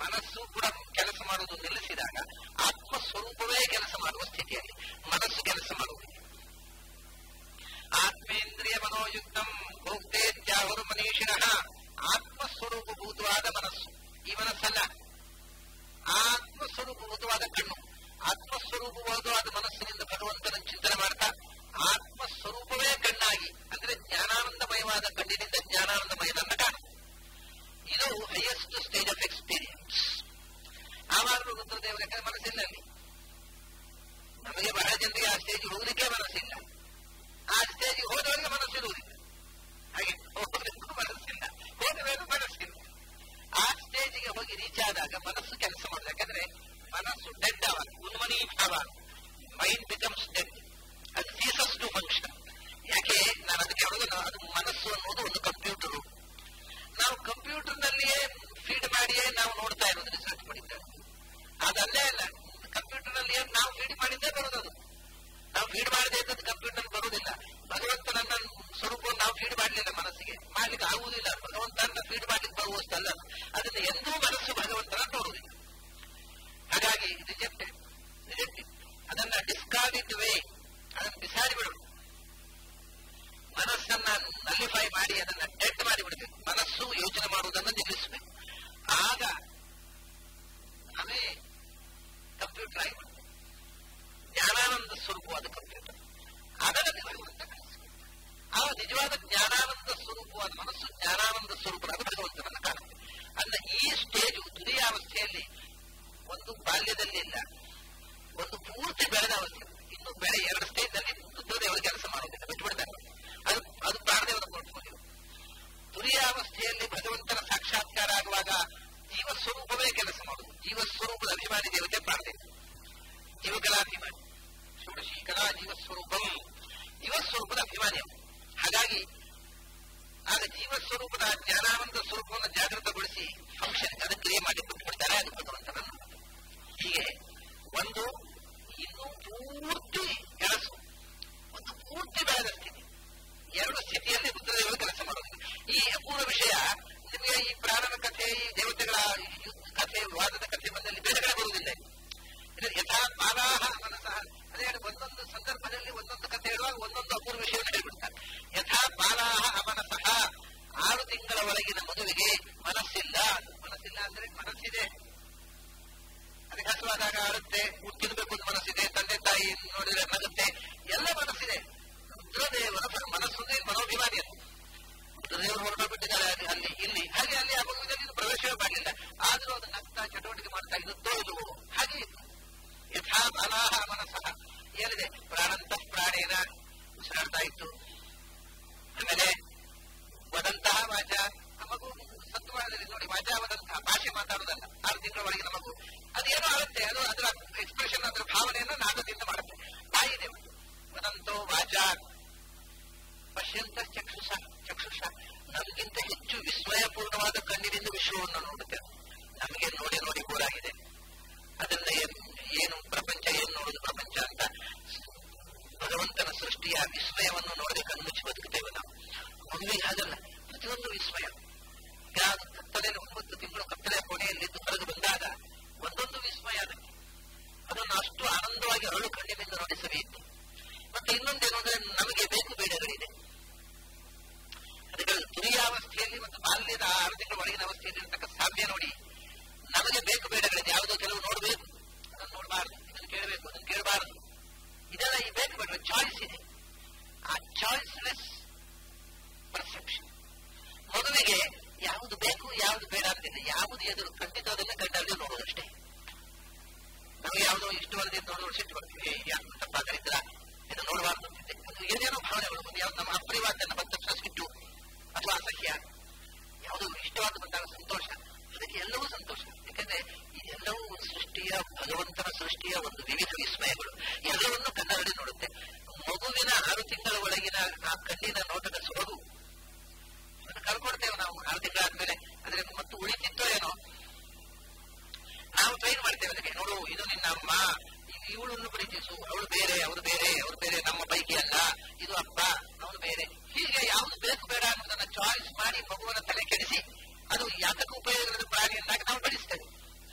ಮನಸ್ಸು ಕೂಡ ಕೆಲಸ ಮಾಡುವುದು ನಿಲ್ಲಿಸಿದಾಗ ಆತ್ಮ ಸ್ವರೂಪವೇ ಕೆಲಸ ಮಾಡುವ ಸ್ಥಿತಿಯಲ್ಲಿ ಮನಸ್ಸು ಕೆಲಸ ಮಾಡುವುದಿಲ್ಲ ಆತ್ಮೇಂದ್ರಿಯ ಮನೋಯುಕ್ತಂ ಭೋಕ್ತೇತ್ಯಾಹುರು ಮನೀಷಿಣಃ ಆತ್ಮಸ್ವರೂಪಭೂತವಾದ ಮನಸ್ಸು ಈ ಮನಸ್ಸಲ್ಲ ಆತ್ಮಸ್ವರೂಪಭೂತವಾದ ಕಣ್ಣು ಆತ್ಮಸ್ವರೂಪವಾದ ಮನಸ್ಸಿನಿಂದ ಭಗವಂತನ ಚಿಂತನೆ ಮಾಡ್ತಾ ಆತ್ಮಸ್ವರೂಪವೇ ಕಣ್ಣಾಗಿ ಅಂದ್ರೆ ಜ್ಞಾನಾನಂದಮಯವಾದ ಕಣ್ಣಿನಿಂದ ಜ್ಞಾನಾನಂದಮಯದನ್ನ ಕಾಣು ಇದು ಹೈಯೆಸ್ಟ್ ಸ್ಟೇಜ್ ಆಫ್ ಎಕ್ಸ್ಪೀರಿಯನ್ಸ್ ಆವಾಗಲೂ ರುದ್ರದೇವರ ಯಾಕಂದ್ರೆ ಮನಸ್ಸಿಲ್ಲ ಅಲ್ಲಿ ನಮಗೆ ಬಹಳ ಜನರಿಗೆ ಆ ಸ್ಟೇಜ್ ಹೋಗಲಿಕ್ಕೆ ಮನಸ್ಸಿಲ್ಲ ಆ ಸ್ಟೇಜ್ ಹೋದವರಿಗೆ ಮನಸ್ಸಿರುವುದಿಲ್ಲ ಹಾಗೆ ಹೋಗಬೇಕು ಮನಸ್ಸಿಲ್ಲ ಹೋದ ಮೇಲೆ ಮನಸ್ಸಿಲ್ಲ ಆ ಸ್ಟೇಜಿಗೆ ಹೋಗಿ ರೀಚ್ ಆದಾಗ ಮನಸ್ಸು ಕೆಲಸ ಮಾಡುದು ಯಾಕಂದ್ರೆ ಮನಸ್ಸು ಡೆಡ್ ಆವಾಗ ಉನ್ಮನಿ ಭಾವ ಮೈಂಡ್ ಬಿಕಮ್ಸ್ ಡೆಡ್ ಅದು ಸೀಸಸ್ ಟು ಫಂಕ್ಷನ್ ಯಾಕೆ ನಾನು ಅದಕ್ಕೆ ಹೇಳೋದು ಅದು ಮನಸ್ಸು ಅನ್ನೋದು ಒಂದು ಕಂಪ್ಯೂಟರ್ ನಾವು ಕಂಪ್ಯೂಟರ್ ನಲ್ಲಿಯೇ ಫೀಡ್ ಮಾಡಿಯೇ ನಾವು ನೋಡ್ತಾ ಇರೋದು ರಿಸರ್ಚ್ ಮಾಡಿದ್ದಾರೆ ಅದಲ್ಲೇ ಅಲ್ಲ ಕಂಪ್ಯೂಟರ್ ನಲ್ಲಿಯೇ ನಾವು ಫೀಡ್ ಮಾಡಿದ್ದೇ ಬರೋದು ನಾವು ಫೀಡ್ ಮಾಡದೇ ಇದ್ದದ್ದು ಕಂಪ್ಯೂಟರ್ ಬರುವುದಿಲ್ಲ ಭಗವಂತನನ್ನ ಸ್ವರೂಪವನ್ನು ನಾವು ಫೀಡ್ ಮಾಡಲಿಲ್ಲ ಮನಸ್ಸಿಗೆ ಮಾಡ್ಲಿಕ್ಕೆ ಆಗುವುದಿಲ್ಲ ಭಗವಂತನ ಫೀಡ್ ಮಾಡ್ಲಿಕ್ಕೆ ಬರುವಷ್ಟಲ್ಲ ಅದನ್ನ ಎಂದೂ ಮನಸ್ಸು ಭಗವಂತನ ನೋಡುವುದಿಲ್ಲ ಹಾಗಾಗಿ ರಿಜೆಕ್ಟೆಡ್ ರಿಜೆಕ್ಟೆಡ್ ಅದನ್ನ ಡಿಸ್ಕಾರ್ಡೆಡ್ ವೇ ಅದನ್ನು ಬಿಸಾಡಿ ಬಿಡು ಮನಸ್ಸನ್ನ ನಲ್ಲಿಫೈ ಮಾಡಿ ಅದನ್ನ ಡೆಡ್ ಮಾಡಿ ಬಿಡಬೇಕು ಮನಸ್ಸು ಯೋಚನೆ ಮಾಡುವುದನ್ನು ನಿಲ್ಲಿಸಬೇಕು ಆಗ ಅದೇ ಕಂಪ್ಯೂಟರ್ ಆಗಿಬಿಡುತ್ತೆ ಜ್ಞಾನಾನಂದ ಸ್ವರೂಪವಾದ ಕಂಪ್ಯೂಟರ್ ಅದರಲ್ಲಿ ಭಗವಂತ ಕಾಣಿಸ್ಬೇಕು ಆ ನಿಜವಾದ ಜ್ಞಾನಾನಂದ ಸ್ವರೂಪವಾದ ಮನಸ್ಸು ಜ್ಞಾನಾನಂದ ಸ್ವರೂಪವಾದ ಭಗವಂತನನ್ನು ಕಾಣುತ್ತೆ ಅಂದ್ರೆ ಈ ಸ್ಟೇಜು ತುರಿಯಾವಸ್ಥೆಯಲ್ಲಿ ಒಂದು ಬಾಲ್ಯದಲ್ಲಿ ಇಲ್ಲ ಒಂದು ಪೂರ್ತಿ ಬೆಳೆದ ಅವಸ್ಥೆ ಇನ್ನು ಬೆಳೆ ಎರಡು ಸ್ಟೇಜ್ ನಲ್ಲಿ ರುದ್ರದೇವರು ಕೆಲಸ ಮಾಡೋದಿಲ್ಲ ಬಿಟ್ಬಿಡ್ತಾರೆ ಅದು ಅದು ಪ್ರಾಣದೇವರ ಪೋರ್ಟ್ಫೋಲಿಯೋ ತುರಿಯಾವಸ್ಥೆಯಲ್ಲಿ ಭಗವಂತನ ಸಾಕ್ಷಾತ್ಕಾರ ಆಗುವಾಗ ಜೀವ ಸ್ವರೂಪವೇ ಕೆಲಸ ಮಾಡುದು ಜೀವ ಸ್ವರೂಪದ ಅಭಿಮಾನಿ ದೇವತೆ ಪ್ರಾಣದೇವ ಜೀವಕಲಾಭಿಮಾನಿ ಷೋಡಶಿ ಕಲಾ ಜೀವಸ್ವರೂಪಂ ಜೀವಸ್ವರೂಪದ ಅಭಿಮಾನಿ ಹಾಗಾಗಿ ಆಗ ಜೀವಸ್ವರೂಪದ ಜ್ಞಾನಾನಂದ ಸ್ವರೂಪವನ್ನು ಜಾಗೃತಗೊಳಿಸಿ ಫಂಕ್ಷನ್ ಅದು ಕ್ರಿಯೆ ಮಾಡಿ ಬಿಟ್ಬಿಡ್ತಾರೆ ಅದು ಭಗವಂತನನ್ನು ಹೀಗೆ ಒಂದು ಇನ್ನು ಪೂರ್ತಿ ಕೆಲಸ ಒಂದು ಪೂರ್ತಿ ಬೆಳೆದ ಸ್ಥಿತಿ ಎರಡು ಸ್ಥಿತಿಯಲ್ಲಿ ರುದ್ರದೇವರು ಕೆಲಸ ಮಾಡೋದು ಈ ಅಪೂರ್ವ ವಿಷಯ ನಿಮಗೆ ಈ ಪ್ರಾಣನ ಕಥೆ ಈ ದೇವತೆಗಳ ಕಥೆ ವಾದದ ಕಥೆ ಬಂದಲ್ಲಿ ಬೇರೆ ಕಡೆ ಬರುವುದಿಲ್ಲ ಯಥಾ ಬಾಲಾಹ ಮನಸ್ಸಹ ಅದೇ ಒಂದೊಂದು ಸಂದರ್ಭದಲ್ಲಿ ಒಂದೊಂದು ಕಥೆ ಹೇಳುವಾಗ ಒಂದೊಂದು ಅಪೂರ್ವ ವಿಷಯವನ್ನು ಹೇಳ್ಬಿಡ್ತಾರೆ ಯಥಾ ಬಾಲಾಹ ಅಮನಸಃ ಆರು ತಿಂಗಳ ಒಳಗಿನ ಮದುವೆಗೆ ಮನಸ್ಸಿಲ್ಲ ಮನಸ್ಸಿಲ್ಲ ಅಂದ್ರೆ ಮನಸ್ಸಿದೆ ಅದಕ್ಕೆ ಹಸುವಾದಾಗ ಆಡುತ್ತೆ ತಿನ್ನಬೇಕು ಅಂತ ಮನಸ್ಸಿದೆ ತಂದೆ ತಾಯಿ ನೋಡಿದ್ರೆ ನಗುತ್ತೆ ಎಲ್ಲ ಮನಸ್ಸಿದೆ ರುದ್ರದೇವರ ಮನಸ್ಸು ಮನೋಭಿಮಾನಿ ಅದು ರುದ್ರದೇವರು ಹೊರಟೋಗ್ಬಿಟ್ಟಿದ್ದಾರೆ ಅಲ್ಲಿ ಇಲ್ಲಿ ಹಾಗೆ ಅಲ್ಲಿ ಆ ಮಗುವಿನಲ್ಲಿ ಪ್ರವೇಶವೇ ಮಾಡಲಿಲ್ಲ ಆದರೂ ಅದು ನಗ್ತಾ ಚಟುವಟಿಕೆ ಮಾಡ್ತಾ ಇರುತ್ತೋ ಇಲ್ಲವೋ ಹಾಗೆ ಯಥಾ ಬಲಾಹ ಮನಸ್ಸಹ ಏನಿದೆ ಪ್ರಾಣಂತ ಪ್ರಾಣೇನ ಉಸಿರಾಡ್ತಾ ಇತ್ತು ಆಮೇಲೆ ವದಂತಹ ವಾಚ ಆ ಮಗು ಸತ್ವದಲ್ಲಿ ನೋಡಿ ವಾಚಾ ವದಂತಹ ಭಾಷೆ ಮಾತಾಡೋದಲ್ಲ ಆರು ತಿಂಗಳ ಒಳಗಿನ ಮಗು ಅದೇನೋ ಆಗುತ್ತೆ ಅದು ಅದರ ಎಕ್ಸ್ಪ್ರೆಷನ್ ಅದರ ಭಾವನೆಯನ್ನು ನಾಗದಿಂದ ಮಾಡುತ್ತೆ ಬಾಯಿದೆ ವದಂತೋ ವಾಚ ಪಶ್ಯಂತ ಚಕ್ಷುಷ ಚಕ್ಷುಷ ನಮಗಿಂತ ಹೆಚ್ಚು ವಿಸ್ಮಯಪೂರ್ಣವಾದ ಕಣ್ಣಿನಿಂದ ವಿಶ್ವವನ್ನು ನೋಡುತ್ತೆ ನಮಗೆ ನೋಡಿ ನೋಡಿ ಬೋರಾಗಿದೆ ಅದನ್ನ ಏನು ಪ್ರಪಂಚ ಏನು ನೋಡುದು ಪ್ರಪಂಚ ಅಂತ ಭಗವಂತನ ಸೃಷ್ಟಿಯ ವಿಸ್ಮಯವನ್ನು ನೋಡದೆ ಕಣ್ಮುಚ್ಚಿ ಬದುಕುತ್ತೇವೆ ನಾವು ಮಗುವಿಗೆ ಹಾಗಲ್ಲ ಪ್ರತಿಯೊಂದು ವಿಸ್ಮಯ ಯಾವುದು ಕತ್ತಲೆಯಲ್ಲಿ ಒಂಬತ್ತು ತಿಂಗಳು ಕತ್ತಲೆಯ ಕೊನೆಯಲ್ಲಿದ್ದು ಹೊರಗೆ ಬಂದಾಗ ಒಂದೊಂದು ವಿಸ್ಮಯ ಅದಕ್ಕೆ ಅದನ್ನು ಅಷ್ಟು ಆನಂದವಾಗಿ ಅರಳು ಕಣ್ಣಿನಿಂದ ನೋಡಿ ಸವಿಯಿತು ಮತ್ತೆ ಇನ್ನೊಂದೇನು ಅಂದ್ರೆ ನಮಗೆ ಬೇಕು ಬೇಡಗಳಿದೆ ಅದಕ್ಕೆ ತುರಿಯಾವಸ್ಥೆಯಲ್ಲಿ ಮತ್ತು ಬಾಲ್ಯದ ಆರು ತಿಂಗಳ ಒಳಗಿನ ಅವಸ್ಥೆಯಲ್ಲಿ ಇರತಕ್ಕ ಸಾಧ್ಯ ನೋಡಿ ನಮಗೆ ಬೇಕು ಬೇಡಗಳಿದೆ ಯಾವುದೋ ಕೆಲವು ನೋಡಬೇಕು ಅದನ್ನು ನೋಡಬಾರದು ಇದನ್ನು ಕೇಳಬೇಕು ಅದನ್ನು ಕೇಳಬಾರದು ಇದೆಲ್ಲ ಈ ಬೇಕು ಬೇಡ ಚಾಯ್ಸ್ ಇದೆ ಆ ಚಾಯ್ಸ್ಲೆಸ್ ಪರ್ಸೆಪ್ಷನ್ ಮಗುವಿಗೆ ಯಾವುದು ಬೇಕು ಯಾವುದು ಬೇಡ ಅಂತಿಲ್ಲ ಯಾವುದು ಎದುರು ಖಂಡಿತ ಅದನ್ನ ಕಂಡಲ್ಲಿ ನೋಡೋದಷ್ಟೇ ನಮಗೆ ಯಾವುದೋ ಇಷ್ಟವಾದ ನೋಡೋದು ಸಿಟ್ಟು ಬರ್ತೀವಿ ಯಾರು ತಪ್ಪಾಗಲಿದ್ರ ಇದು ನೋಡಬಾರ್ದು ಅಂತಿದ್ದೆ ಅದು ಏನೇನೋ ಭಾವನೆಗಳು ಒಂದು ಯಾವ್ದು ನಮ್ಮ ಅಪ್ರಿಯವಾದ ಬಂದ ತಕ್ಷಣ ಸಿಟ್ಟು ಅಥವಾ ಅಸಹ್ಯ ಯಾವುದೋ ಇಷ್ಟವಾದ ಬಂದಾಗ ಸಂತೋಷ ಅದಕ್ಕೆ ಎಲ್ಲವೂ ಸಂತೋಷ ಯಾಕಂದ್ರೆ ಇದೆಲ್ಲವೂ ಸೃಷ್ಟಿಯ ಭಗವಂತನ ಸೃಷ್ಟಿಯ ಒಂದು ವಿವಿಧ ವಿಸ್ಮಯಗಳು ಎಲ್ಲವನ್ನೂ ಕನ್ನಡದಲ್ಲಿ ನೋಡುತ್ತೆ ಮಗುವಿನ ಆರು ತಿಂಗಳ ಒಳಗಿನ ಆ ಕಣ್ಣಿನ ನೋಟದ ಸೊಬಗು ಅದನ್ನು ಕಳ್ಕೊಡ್ತೇವೆ ನಾವು ಆರು ತಿಂಗಳಾದ್ಮೇಲೆ ಆದ್ರೆ ಮತ್ತು ಉಳಿತಿತ್ತೋ ಏನೋ ನಾವು ಟ್ರೈನ್ ಮಾಡ್ತೇವೆ ಅದಕ್ಕೆ ನೋಡು ಇದು ನಿನ್ನ ಅಮ್ಮ ಇವಳನ್ನು ಪ್ರೀತಿಸು ಅವಳು ಬೇರೆ ಅವರು ಬೇರೆ ಅವರು ಬೇರೆ ನಮ್ಮ ಪೈಕಿ ಅಲ್ಲ ಇದು ಅಪ್ಪ ಅವನು ಬೇರೆ ಹೀಗೆ ಯಾವುದು ಬೇಕು ಬೇಡ ಅನ್ನೋದನ್ನ ಚಾಯ್ಸ್ ಮಾಡಿ ಮಗುವನ್ನ ತಲೆ ಕೆಡಿಸಿ ಅದು ಯಾತಕ್ಕೆ ಉಪಯೋಗದ ಪ್ರಾಣಿಯನ್ನಾಗಿ ನಾವು ಬೆಳೆಸ್ತೇವೆ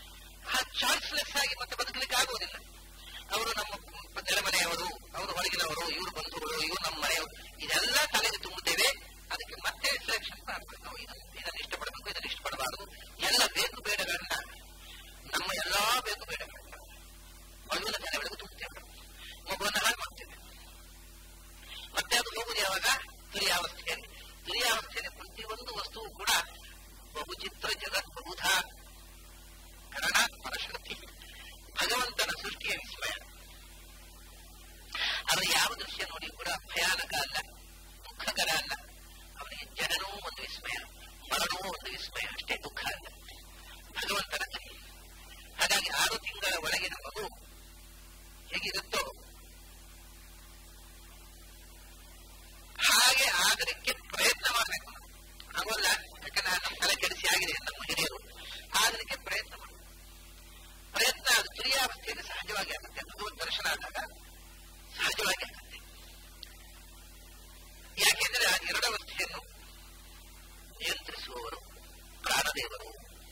ಎಲ್ಲ ಬೇಕು ಬೇಡಗಳನ್ನ ನಮ್ಮ ಎಲ್ಲಾ ಬೇಕು ಬೇಡಗಳನ್ನ ಮಗುವಿನ ತಲೆ ಒಳಗೆ ತುಂಬುತ್ತೇವೆ ಮಗುವನ್ನು ಹಾಳು ಮಾಡ್ತೇವೆ ಮತ್ತೆ ಅದು ಹೋಗುದು ಯಾವಾಗ ತುರಿಯಾವಸ್ಥೆಯಲ್ಲಿ ತುರಿಯಾವಸ್ಥೆಯಲ್ಲಿ ಪ್ರತಿಯೊಂದು ವಸ್ತುವು ಕೂಡ ಬಹುಚಿತ್ರ ಜಗತ್ ಬಹುಧಾ ಕರಣ ಪರಶಕ್ತಿ ಭಗವಂತನ ಸೃಷ್ಟಿಯ ವಿಸ್ಮಯ ಅದು ಯಾವ ದೃಶ್ಯ ನೋಡಿ ಕೂಡ ಭಯಾನಕ ಅಲ್ಲ ದುಃಖಕರ ಅಲ್ಲ ಅವನಿಗೆ ಜನನವೂ ಒಂದು ವಿಸ್ಮಯ ಮರಣವೂ ಒಂದು ವಿಸ್ಮಯ ಅಷ್ಟೇ ದುಃಖ ಅಲ್ಲ ಭಗವಂತನ ಕೈ ಹಾಗಾಗಿ ಆರು ತಿಂಗಳ ಒಳಗಿನ ಮಗು ಹೇಗಿರುತ್ತೋ ಹಾಗೆ ಆಗಲಿಕ್ಕೆ ಪ್ರಯತ್ನ ಮಾಡಬೇಕು ಆಗೋಲ್ಲ ಯಾಕಂದ್ರೆ ನಮ್ಮ ತಲೆ ಕೆಡಿಸಿ ಆಗಿದೆ ನಮ್ಮ ಹಿರಿಯರು ಆಗಲಿಕ್ಕೆ ಪ್ರಯತ್ನ ಮಾಡಿ ಪ್ರಯತ್ನ ಅದು ತುರಿಯಾವಸ್ಥೆಯಲ್ಲಿ ಸಹಜವಾಗಿ ಆಗುತ್ತೆ ಭಗವತ್ ದರ್ಶನ ಆದಾಗ ಸಹಜವಾಗಿ ಆಗುತ್ತೆ ಯಾಕೆಂದ್ರೆ ಆ ಎರಡವಸ್ಥೆಯನ್ನು ನಿಯಂತ್ರಿಸುವವರು ಪ್ರಾಣದೇವರು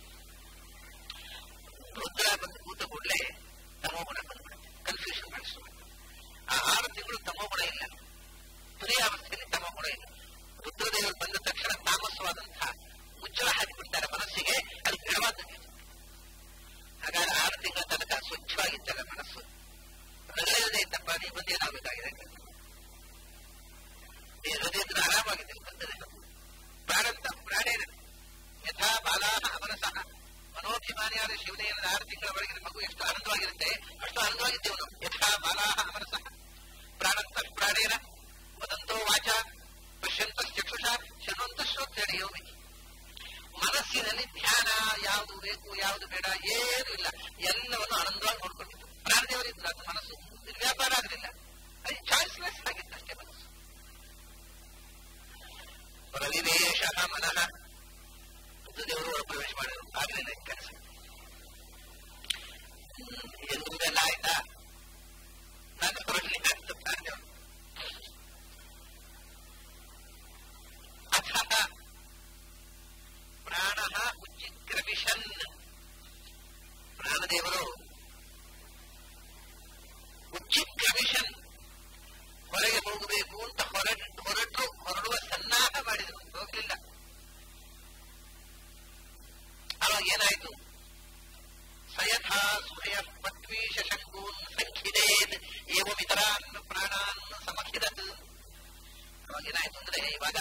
ರುದ್ರ ಬಂದು ಕೂತ ಕೂಡಲೇ ತಮೋಗುಣ ಬಂದ್ಬಿಡುತ್ತೆ ಕನ್ಫ್ಯೂಷನ್ ಮಾಡಿಸುವ ಆ ಆರು ತಿಂಗಳು ತಮೋಗುಣ ಇಲ್ಲ ತುರಿಯಾವಸ್ಥೆಯಲ್ಲಿ ತಮೋಗುಣ ಇಲ್ಲ ರುದ್ರದೇವರು ಬಂದ ತಕ್ಷಣ ತಾಮಸವಾದಂತಹ ಮುಚ್ಚಳ ಹಾಕಿಬಿಡ್ತಾರೆ ಮನಸ್ಸಿಗೆ ಅದು ಗಿಡವಾದ ಹಾಗಾದ್ರೆ ಆರು ತಿಂಗಳ ತನಕ ಸ್ವಚ್ಛವಾಗಿದ್ದಲ್ಲ ಮನಸ್ಸು ಹೃದಯದೇ ಇದ್ದಪ್ಪ ನೀವು ಬಂದೇನಾಗಬೇಕಾಗಿದೆ ಹೃದಯದ ಆರಾಮಾಗಿದೆ ಬರ್ತದೆ ಪ್ರಾರಂಭ ಪ್ರಾಣೇನ ಯಥಾ ಬಾಲಾಹ ಅಮರಸಃ ಮನೋಭಿಮಾನಿಯಾದ ಶಿವನೆಯನ ಆರು ತಿಂಗಳ ಒಳಗಿನ ಮಗು ಎಷ್ಟು ಆನಂದವಾಗಿರುತ್ತೆ ಅಷ್ಟು ಆನಂದವಾಗಿದ್ದೇವೆ ನಾವು ಯಥಾ ಬಾಲಾಹ ಅಮರಸಃ ಪ್ರಾಣಂತ ಪ್ರಾಣೇನ ವದಂತೋ ವಾಚ ಪಶ್ಯಂತ ಚಕ್ಷುಷ ಶೃಣ್ವಂತ ಶ್ರೋತ್ರೇಣಿಯೋ ಮಿತಿ ಮನಸ್ಸಿನಲ್ಲಿ ಧ್ಯಾನ ಯಾವುದು ಬೇಕು ಯಾವುದು ಬೇಡ ಏನೂ ಇಲ್ಲ ಎಲ್ಲವನ್ನು ಆನಂದವಾಗಿ ನೋಡ್ಕೊಂಡಿತ್ತು ಪ್ರಾಣದೇವರಿದ್ರು ಅದು ಮನಸ್ಸು ವ್ಯಾಪಾರ ಆಗಲಿಲ್ಲ ಅದು ಚಾಯ್ಸ್ಲೆಸ್ ಆಗಿತ್ತು ಅಷ್ಟೇ ಮನಸ್ಸು ಪ್ರವಿವೇಶ ಮನಃ ದೇವರು ಪ್ರವೇಶ ಮಾಡಿದ್ರು ಆಗಲಿಲ್ಲ ಈ ಕೆಲಸ ಎಲ್ಲ ಆಯ್ತಾ ನಾನು ಬರಲಿಲ್ಲ ಅಂತ ಪ್ರಾಣದೇವರು ಅಥ ಪ್ರಾಣ ಉಚ್ಚಿಕ್ರಮಿಷನ್ ಪ್ರಾಣದೇವರು ಉಚ್ಚಿಕ್ರಮಿಷನ್ ಹೊರಗೆ ಹೋಗಬೇಕು ಅಂತ ಹೊರಟು ಹೊರಟು ಹೊರಡುವ ಸನ್ನಾಹ ಮಾಡಿದರು ಹೋಗಲಿಲ್ಲ ಅವಾಗ ಏನಾಯ್ತು ಸಯಥಾ ಸುಹಯ ಪತ್ವೀಶ ಶಂಕೂನ್ ಸಂಖಿದೇನ್ ಏವಮಿತರಾನ್ ಪ್ರಾಣಾನ್ ಸಮಖಿದತ್ ಅವಾಗ ಏನಾಯ್ತು ಅಂದ್ರೆ ಇವಾಗ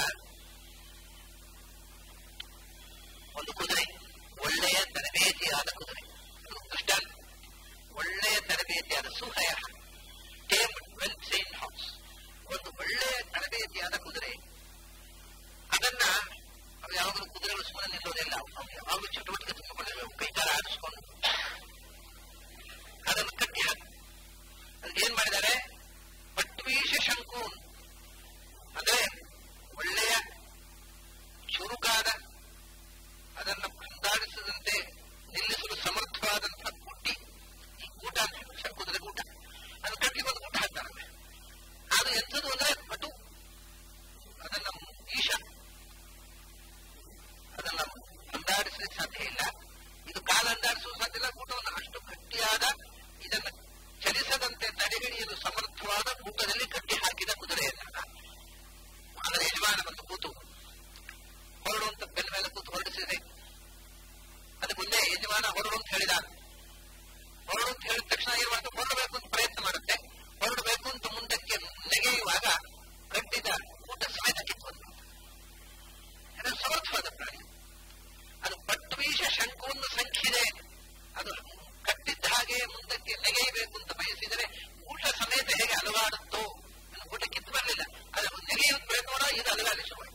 ಒಂದು ಕುದುರೆ ಒಳ್ಳೆಯ ತರಬೇತಿಯಾದ ಕುದುರೆ ದೃಷ್ಟಾಂತ ಒಳ್ಳೆಯ ತರಬೇತಿಯಾದ ಸುಹಯ ಟೇಮ್ ವೆಲ್ ಟ್ರೈನ್ ಹೌಸ್ ಒಂದು ಒಳ್ಳೆಯ ತರಬೇತಿಯಾದ ಕುದುರೆ ಅದನ್ನ ಅವು ಯಾವಾಗಲೂ ಕುದುರೆಗಳು ಸುಮ್ಮನೆ ನಿಲ್ಲೋದಿಲ್ಲ ಅವು ಯಾವಾಗಲೂ ಚಟುವಟಿಕೆ ತುಂಬಿಕೊಂಡಿರಬೇಕು ಕೈಕಾಲ ಆಡಿಸ್ಕೊಂಡು ಅದನ್ನು ಕಟ್ಟಿ ಹಾಕಿ ಅದಕ್ಕೆ ಏನ್ ಮಾಡಿದ್ದಾರೆ ಪಟ್ವೀಶ ಶಂಕೂನ್ ಅಂದ್ರೆ ಒಳ್ಳೆಯ ಚುರುಕಾದ ಅದನ್ನು ಕಂದಾಡಿಸದಂತೆ ನಿಲ್ಲಿಸಲು ಸಮರ್ಥವಾದಂತಹ ಗುಡ್ಡಿ ಈ ಗೂಟ ಅಂತ ಶಂಕುದ್ರೆ ಗೂಟ ಅದು ಕಟ್ಟಿ ಬಂದು ಗೂಟ ಹಾಕ್ತಾರೆ ಅದು ಎಂಥದ್ದು ಅಂದ್ರೆ ಪಟು ಅದನ್ನ ಈಶ ಅದನ್ನ ಅಂದಾಡಿಸಲಿಕ್ಕೆ ಸಾಧ್ಯ ಇಲ್ಲ ಇದು ಕಾಲ ಅಂದಾಡಿಸುವ ಸಾಧ್ಯ ಇಲ್ಲ ಗೂಟವನ್ನು ಅಷ್ಟು ಗಟ್ಟಿಯಾದ ಇದನ್ನು ಚಲಿಸದಂತೆ ತಡೆಹಿಡಿಯಲು ಸಮರ್ಥವಾದ ಗೂಟದಲ್ಲಿ ಕಟ್ಟಿ ಹಾಕಿದ ಕುದುರೆಯನ್ನ ಅದರ ಯಜಮಾನ ಬಂದು ಕೂತು ಹೊರಡುವಂತ ಬೆನ್ನ ಮೇಲೆ ಕೂತು ಹೊರಡಿಸಿದೆ ಅದಕ್ಕೆ ಮುಂದೆ ಯಜಮಾನ ಹೊರಡು ಅಂತ ಹೇಳಿದ ಹೊರಡು ಅಂತ ಹೇಳಿದ ತಕ್ಷಣ ಏನ್ ಮಾಡ್ತಾರೆ ಹೊರಡಬೇಕು ಅಂತ ಪ್ರಯತ್ನ ಮಾಡುತ್ತೆ ಹೊರಡಬೇಕು ಅಂತ ಮುಂದಕ್ಕೆ ನೆಗೆಯುವಾಗ ಕಟ್ಟಿದ ಊಟ ಸಮೇತ ಕಿತ್ತು ಅದು ಸಮರ್ಥವಾದ ಪ್ರಾಣಿ ಅದು ಪಟ್ವೀಶ ಶಂಕುವನ್ನು ಸಂಖ್ಯೆದೆ ಅದು ಕಟ್ಟಿದ್ದ ಹಾಗೆ ಮುಂದಕ್ಕೆ ನೆಗೆಯಬೇಕು ಅಂತ ಬಯಸಿದರೆ ಊಟ ಸಮೇತ ಹೇಗೆ ಅಲುಗಾಡುತ್ತೋ ಊಟ ಕಿತ್ತು ಬರಲಿಲ್ಲ ಅದು ನೆಗೆಯುವ ಪ್ರಯತ್ನ ಮಾಡ ಇದು ಅಲುಗಾಡಿ ಶುರುವಾಯಿತು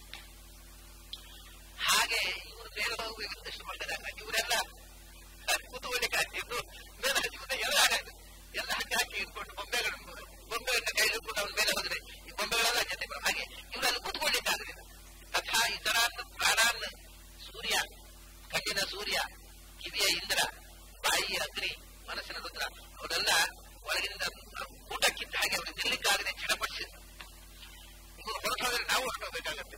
ಹಾಗೆ ಇವರು ಮೇಲೆ ಹೋಗಬೇಕು ಅಂತ ಶುರು ಮಾಡಿದಾಗ ಇವರೆಲ್ಲ ಕುತೂಹಲಿಕ ಹಾಕಿದ್ದು ಮೇಲೆ ಹಚ್ಚಿಕೊಂಡು ಎಲ್ಲ ಹಾಗಾಯ್ತು ಎಲ್ಲ ಹಚ್ಚಿ ಹಾಕಿ ಇಟ್ಕೊಂಡು ಬೊಂಬೆಗಳು ಬೊಂಬೆಗಳನ್ನ ಕೈ ಹಿಡ್ಕೊಂಡು ಅವ್ರ ಮೇಲೆ ಹೋದ್ರೆ ಈ ಬೊಂಬೆಗಳೆಲ್ಲ ಜೊತೆ ಬರೋ ಹಾಗೆ ಇವರಲ್ಲಿ ಕೂತ್ಕೊಳ್ಳಿಕ್ಕಾಗಲಿಲ್ಲ ತಥಾ ಇತರಾನ್ ಪ್ರಾಣಾನ್ ಸೂರ್ಯ ಕಣ್ಣಿನ ಸೂರ್ಯ ಕಿವಿಯ ಇಂದ್ರ ಬಾಯಿಯ ಅಗ್ನಿ ಮನಸ್ಸಿನ ರುದ್ರ ಅವರೆಲ್ಲ ಒಳಗಿನಿಂದ ಊಟಕ್ಕಿದ್ದ ಹಾಗೆ ಅವರು ನಿಲ್ಲಿಕ್ಕಾಗದೆ ಚಡಪಡಿಸಿದ್ರು ಇವರು ಹೊರಟೋದ್ರೆ ನಾವು ಹೊರಟೋಗ್ಬೇಕಾಗತ್ತೆ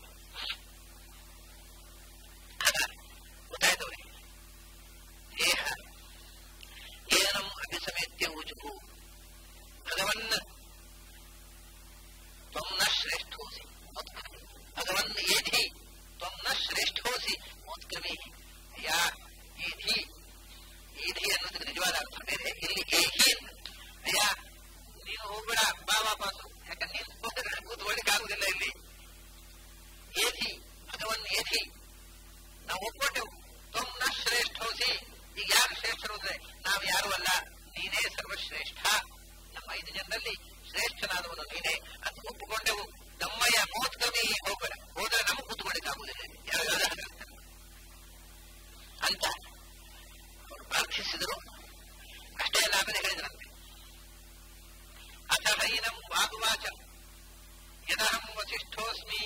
ಆಗ ಗೊತ್ತಾಯ್ತವ್ರಿಗೆ ದೇಹ ಏನಂ ಅಭಿಸಮೇತ್ಯ ಊಜುಕು ಭಗವನ್ನ ತ್ವಂ ನ ಶ್ರೇಷ್ಠೋಸಿ ಮೋತ್ಕೃಮಿ ಭಗವನ್ ಏಧಿ ತ್ವಂ ನ ಶ್ರೇಷ್ಠೋಸಿ ಮೋತ್ಕೃಮಿ ಯಾ ಅಂದ್ರೆ ನಾವು ಯಾರು ಅಲ್ಲ ನೀನೇ ಸರ್ವಶ್ರೇಷ್ಠ ನಮ್ಮ ಐದು ಜನರಲ್ಲಿ ಶ್ರೇಷ್ಠನಾದವನು ನೀನೇ ಅಂತ ಒಪ್ಪಿಕೊಂಡೆವು ನಮ್ಮಯ್ಯ ಮೂವತ್ ಕವಿ ಹೋಗಬೇಡ ಹೋದ್ರೆ ನಮಗೆ ಕೂತ್ಕೊಳ್ಳಿಕ್ಕಾಗುವುದಿಲ್ಲ ಯಾರು ಅಂತ ಅವರು ಪ್ರಾರ್ಥಿಸಿದರು ಅಷ್ಟೇ ಅಲ್ಲ ಆಮೇಲೆ ಹೇಳಿದ್ರಂತೆ ಅಥ ಹೈನಂ ವಾಗುವಾಚ ಯದಹಂ ವಸಿಷ್ಠೋಸ್ಮಿ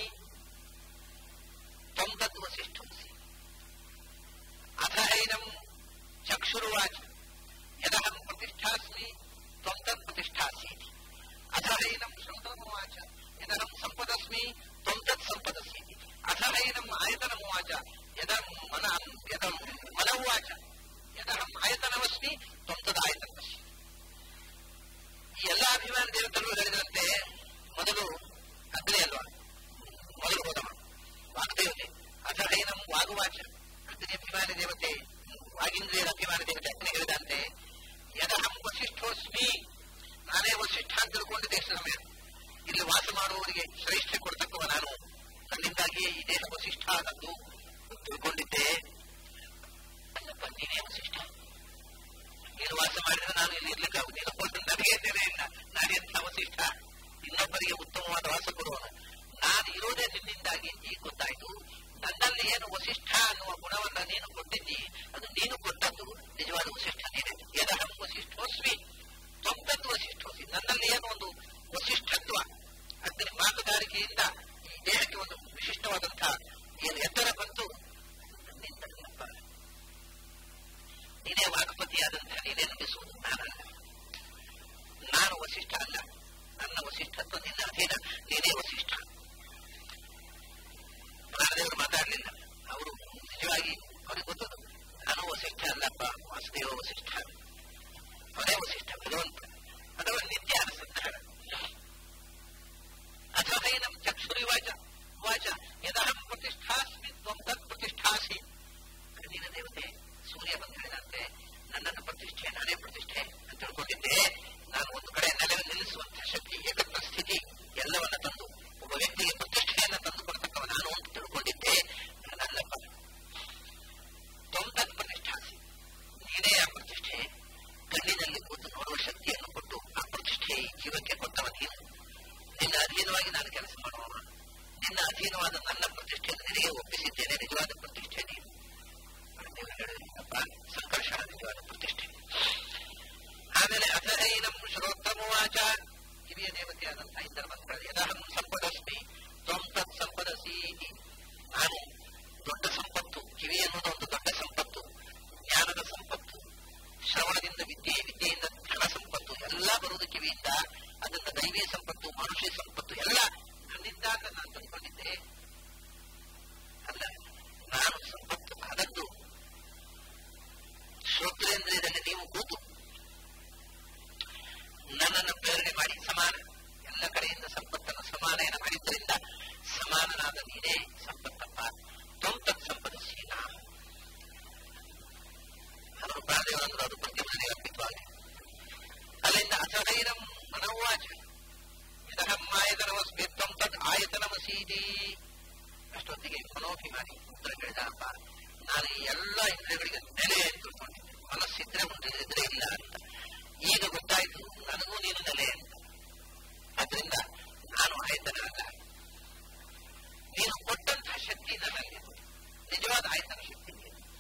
ತ್ವಂ ತದ್ ವಸಿಷ್ಠೋಸಿ ಅಥ ಹೈನಂ ಚಕ್ಷುರುವಾಚ ಯದಹಂ ಪ್ರತಿಷ್ಠಾಸ್ಮಿ ತ್ವಂ ತದ್ ಪ್ರತಿಷ್ಠಾಸಿ ಅಥ ಹೈನಂ ಶ್ರೋತಮುವಾಚ ಯದಹಂ ಸಂಪದಸ್ಮಿ ತ್ವಂ ತತ್ ಸಂಪದಸಿ ಅಥ ಹೈನಂ ಆಯತನಮುವಾಚ ಯದಂ ಮನ ಯದಂ ಮನವಾಚ ಯದಹಂ ಆಯತನವಸ್ಮಿ ತ್ವಂ ತದ್ ಆಯತನವಸ್ಮಿ ಈ ಎಲ್ಲ ಅಭಿಮಾನ ದೇವತೆಗಳು ಹೇಳಿದಂತೆ ಮೊದಲು ಅಗ್ನಿ ಅಲ್ವಾ ಮೊದಲು ಹೋದವ ವಾಗ್ದೇವತೆ ಅಥ ಹೈನಂ ವಾಗುವಾಚ ಅಗ್ನಿ ಅಭಿಮಾನ ದೇವತೆ ವಾಗೀಂದ್ರಿಯರ ಅಭಿಮಾನ ದೇವತೆ ಅಗ್ನಿ ಹೇಳಿದಂತೆ ಯದಹಂ ವಸಿಷ್ಠೋಸ್ಮಿ ನಾನೇ ವಸಿಷ್ಠ ಅಂತ ತಿಳ್ಕೊಂಡಿದ್ದೆ ಎಷ್ಟು ಸಮಯ ಇಲ್ಲಿ ವಾಸ ಮಾಡುವವರಿಗೆ ಶ್ರೇಷ್ಠ ಕೊಡ್ತಕ್ಕವ ನಾನು ನನ್ನಿಂದಾಗಿಯೇ ಈ ದೇಹ ವಸಿಷ್ಠ ಆದದ್ದು ತಿಳ್ಕೊಂಡಿದ್ದೆ ಅಲ್ಲಪ್ಪ ನೀನೇ ವಸಿಷ್ಠ ನೀನು ವಾಸ ಮಾಡಿದ್ರೆ ನಾನು ಇಲ್ಲಿ ಇರ್ಲಿಕ್ಕಾಗುದಿಲ್ಲ ನನಗೆ ನೆಲೆ ಇಲ್ಲ ನಾನು ಎಂಥ ವಸಿಷ್ಠ ಇನ್ನೊಬ್ಬರಿಗೆ ಉತ್ತಮವಾದ ವಾಸ ಕೊಡುವನು ನಾನು ಇರೋದೇ ನಿನ್ನಿಂದಾಗಿ ಈಗ ಗೊತ್ತಾಯ್ತು ನನ್ನಲ್ಲಿ ಏನು ವಸಿಷ್ಠ ಅನ್ನುವ ಗುಣವನ್ನ ನೀನು ಕೊಟ್ಟಿದ್ದಿ ಅದು ನೀನು ಕೊಟ್ಟದ್ದು ನಿಜವಾದ ವಸಿಷ್ಠ ನೀನೆ ಯದಹಂ ವಸಿಷ್ಠೋಸ್ಮಿ ತ್ವಂತದ್ದು ವಸಿಷ್ಠೋಸಿ ನನ್ನಲ್ಲಿ ಏನು ಒಂದು ವಸಿಷ್ಠತ್ವ ಅಗ್ನಿ ಪಾಕುಗಾರಿಕೆಯಿಂದ ಈ ದೇಹಕ್ಕೆ ಒಂದು ವಿಶಿಷ್ಟವಾದಂತಹ ಏನು ಎತ್ತರ ಬಂತು ನಿನ್ನಪ್ಪ ನೀನೇ ವಾಕ್ಪತಿಯಾದಂತಹ ನೀನೇ ನುಡಿಸುವುದು ನಾನಲ್ಲ ನಾನು ವಸಿಷ್ಠ ಅಲ್ಲ ನನ್ನ ವಸಿಷ್ಠತ್ವ ನಿನ್ನ ಅಧೀನ ನೀನೇ ವಸಿಷ್ಠ ಪ್ರಾಣದೇವರು ಮಾತಾಡಲಿಲ್ಲ ಅವರು ನಿಜವಾಗಿ ಅವ್ರಿಗೆ ಗೊತ್ತದು ನಾನು ವಸಿಷ್ಠ ಅಲ್ಲಪ್ಪ ವಾಸುದೇವ ವಸಿಷ್ಠ ಅವನೇ ವಸಿಷ್ಠ ಭಗವಂತ ಅಥವಾ ನಿತ್ಯ ಅನುಸಂಧಾನ ಅಥವಾ ಹೈನಂ ಚಕ್ಷುರಿ ವಾಚ ವಾಚ ಯದಹಂ ಪ್ರತಿಷ್ಠಾಸ್ಮಿ ತ್ವಂ ತತ್ ಪ್ರತಿಷ್ಠಾಸಿ ಕಣ್ಣಿನ ದೇವತೆ ಸೂರ್ಯ ಬಂದು ಹೇಳಿದಂತೆ ನನ್ನನ್ನು ಪ್ರತಿಷ್ಠೆ ನಾನೇ ಪ್ರತಿಷ್ಠೆ ಅಂತ ತಿಳ್ಕೊಂಡಿದ್ದೆ ನಾನು ಒಂದು ಕಡೆ ನೆಲೆ ನಿಲ್ಲಿಸುವಂತಹ ಶಕ್ತಿ ಏಕತ್ರ ಸ್ಥಿತಿ ಎಲ್ಲವನ್ನ ತಂದು ಒಬ್ಬ ವ್ಯಕ್ತಿಗೆ ಪ್ರತಿಷ್ಠೆಯನ್ನ ತಂದು ಕೊಡ್ತಕ್ಕವ ನಾನು ಅಂತ ತಿಳ್ಕೊಂಡಿದ್ದೆ ನಾನಲ್ಲಪ್ಪ ತೊಂದತ್ ಪ್ರತಿಷ್ಠಾಸಿ ನೀನೇ ಆ ಪ್ರತಿಷ್ಠೆ ಕಣ್ಣಿನಲ್ಲಿ ಕೂತು ನೋಡುವ ಶಕ್ತಿಯನ್ನು ಕೊಟ್ಟು ಆ ಪ್ರತಿಷ್ಠೆ ಈ ಜೀವಕ್ಕೆ ಕೊಟ್ಟವ ನೀನು ನಿನ್ನ ಅಧೀನವಾಗಿ ನಾನು ಕೆಲಸ ಮಾಡುವವ ನಿನ್ನ ಅಧೀನವಾದ ನನ್ನ ಪ್ರತಿಷ್ಠೆಯನ್ನು ನಿನಗೆ ಒಪ್ಪಿಸಿದ್ದೇನೆ ನಿಜವಾದ ಪ್ರತಿಷ್ಠೆ ನೀನು ಹೇಳಿದ್ರಪ್ಪ ಸಂಕರ್ಷಣ ನಿಜವಾದ ಪ್ರತಿಷ್ಠೆ ಆಮೇಲೆ ಅಥೈನಂ ಶ್ರೋತ್ತಮವಾಚ ಹಿರಿಯ ದೇವತೆಯಾದಂತಹ ಇಂದ್ರ ಮಂತ್ರ ಯದಹಂ ಸಂಪದಸ್ಮಿ ತ್ವಂ ತತ್ ಸಂಪದಸಿ ನಾನು ದೊಡ್ಡ ಸಂಪತ್ತು ಕಿವಿ ಅನ್ನೋದು ಒಂದು ದೊಡ್ಡ ಸಂಪತ್ತು ಜ್ಞಾನದ ಸಂಪತ್ತು ಶ್ರವಣದಿಂದ ವಿದ್ಯೆ ವಿದ್ಯೆಯಿಂದ ಧನ ಸಂಪತ್ತು ಎಲ್ಲ ಬರುವುದು ಕಿವಿಯಿಂದ ಅದನ್ನ ದೈವೀಯ ಸಂಪತ್ತು ಮನುಷ್ಯ ಸಂಪತ್ತು ಎಲ್ಲ ನನ್ನಿಂದ ಅಂತ ನಾನು ತಿಳ್ಕೊಂಡಿದ್ದೆ ಅಲ್ಲ ನಾನು ಸಂಪತ್ತು ಆದದ್ದು ಶ್ರೋತ್ರೇಂದ್ರಿಯದಲ್ಲಿ ನೀವು ಕೂತು ನನ್ನನ್ನು ಪ್ರೇರಣೆ ಮಾಡಿ ಸಮಾನ ಎಲ್ಲ ಕಡೆಯಿಂದ ಸಂಪತ್ತನ್ನು ಸಮಾನಯನ ಮಾಡಿದ್ದರಿಂದ ಸಮಾನನಾದ ನೀನೇ ಸಂಪತ್ತಪ್ಪ ತ್ವಂತತ್ ಸಂಪದಶೀಲ ಅವರು ಪ್ರಾಣದೇವರಂದ್ರು ಅದು ಪ್ರತಿಭಟನೆ ಅರ್ಪಿತವಾಗಿ ಅಲ್ಲಿಂದ ಅಸಹೈರಂ ಮನೋವಾಚ ಇದಹಂ ಆಯತನಮಸ್ಮಿ ತ್ವಂ ತದ್ ಆಯತನಮಸೀದಿ ಅಷ್ಟೊತ್ತಿಗೆ ಮನೋಭಿಮಾನಿ ಉತ್ತರ ಹೇಳಿದಪ್ಪ ನಾನು ಈ ಎಲ್ಲ ಇಂದ್ರಿಯಗಳಿಗೆ ನೆಲೆ ಅಂತ ತಿಳ್ಕೊಂಡಿದ್ದೆ ಮನಸ್ಸಿದ್ರೆ ಉಂಟಿದ್ರೆ ಇಲ್ಲ ಅಂತ ಈಗ ಗೊತ್ತಾಯ್ತು ನನಗೂ ನೀನು ನೆಲೆ ಅಂತ ಅದರಿಂದ ನಾನು ಆಯತನ ಅಲ್ಲ ನೀನು ಕೊಟ್ಟಂತಹ ಶಕ್ತಿ ನನ್ನಲ್ಲಿ ನಿಜವಾದ ಆಯತನ ಶಕ್ತಿ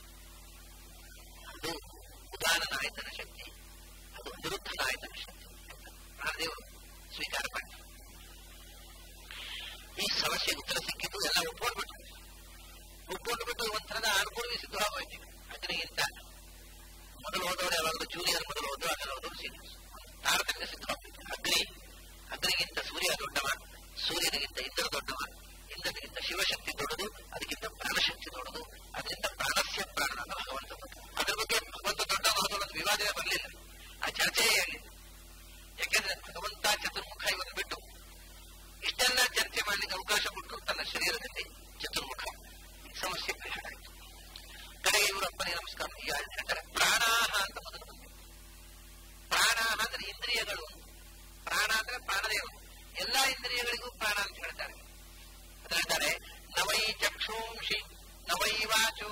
ಅದು ಉದಾನನ ಆಯತನ ಶಕ್ತಿ ಅದು ವಿರುದ್ಧನ ಆಯತನ ಶಕ್ತಿ ಪ್ರಾಣದೇವರು ಸ್ವೀಕಾರ ಮಾಡಿ ಈ ಸಮಸ್ಯೆಗೆ ಉತ್ತರ ಸಿಕ್ಕಿದ್ದು ಎಲ್ಲ ಒಪ್ಕೊಂಡ್ಬಿಟ್ಟು ಒಪ್ಕೊಂಡ್ಬಿಟ್ಟು ಒಂಥರದ ಅನುಕೂಲವೇ ಸಿದ್ಧವಾಗೋಯ್ತು ಅದರಿಗಿಂತ ಮೊದಲು ಹೋದವರು ಯಾವಾಗಲೂ ಜೂನಿಯರ್ ಮೊದಲು ಹೋದ್ರು ಆಮೇಲೆ ಹೋದವರು ಸೀನಿಯರ್ಸ್ ತಾರತಮ್ಯ ಸಿದ್ಧವಾಗ್ತಿತ್ತು ಅಗ್ನಿ ಅಗ್ನಿಗಿಂತ ಸೂರ್ಯ ದೊಡ್ಡವ ಸೂರ್ಯನಿಗಿಂತ ಇಂದ್ರ ದೊಡ್ಡವ ಇಂದ್ರನಿಗಿಂತ ಶಿವಶಕ್ತಿ ದೊಡ್ಡದು ಅದಕ್ಕಿಂತ ಪ್ರಾಣಶಕ್ತಿ ದೊಡ್ಡದು ಅದರಿಂದ ಪ್ರಾಣಸ್ಯ ಪ್ರಾಣ ಭಗವಂತ ಅದ್ರ ಬಗ್ಗೆ ಭಗವಂತ ದೊಡ್ಡ ಮಹತ್ವದ ವಿವಾದವೇ ಬರಲಿಲ್ಲ ಆ ಚರ್ಚೆಯೇ ಆಗಲಿಲ್ಲ ಯಾಕೆಂದ್ರೆ ಭಗವಂತ ಚತುರ್ಮುಖ ಇವನು ಬಿಟ್ಟು ಇಷ್ಟೆಲ್ಲ ಚರ್ಚೆ ಮಾಡಲಿಕ್ಕೆ ಅವಕಾಶ ಕೊಟ್ಟರು ತನ್ನ ಶರೀರದಲ್ಲಿ ಚತುರ್ಮುಖ ಸಮಸ್ಯೆ ಪರಿಹಾರ ಆಯಿತು ಕಡೆಗೆ ಇವರಪ್ಪನೇ ನಮಸ್ಕಾರ ಈ ಹೇಳ್ತಾರೆ ಪ್ರಾಣಾಹ ಅಂತ ಮೊದಲು ಬಂದಿದೆ ಪ್ರಾಣಾಹ ಅಂದ್ರೆ ಇಂದ್ರಿಯಗಳು ಪ್ರಾಣ ಅಂದ್ರೆ ಪ್ರಾಣದೇವರು ಎಲ್ಲಾ ಇಂದ್ರಿಯಗಳಿಗೂ ಪ್ರಾಣ ಅಂತ ಹೇಳ್ತಾರೆ ಹೇಳ್ತಾರೆ ನವೈ ಚಕ್ಷುಂಷಿ ನವೈ ವಾಚೋ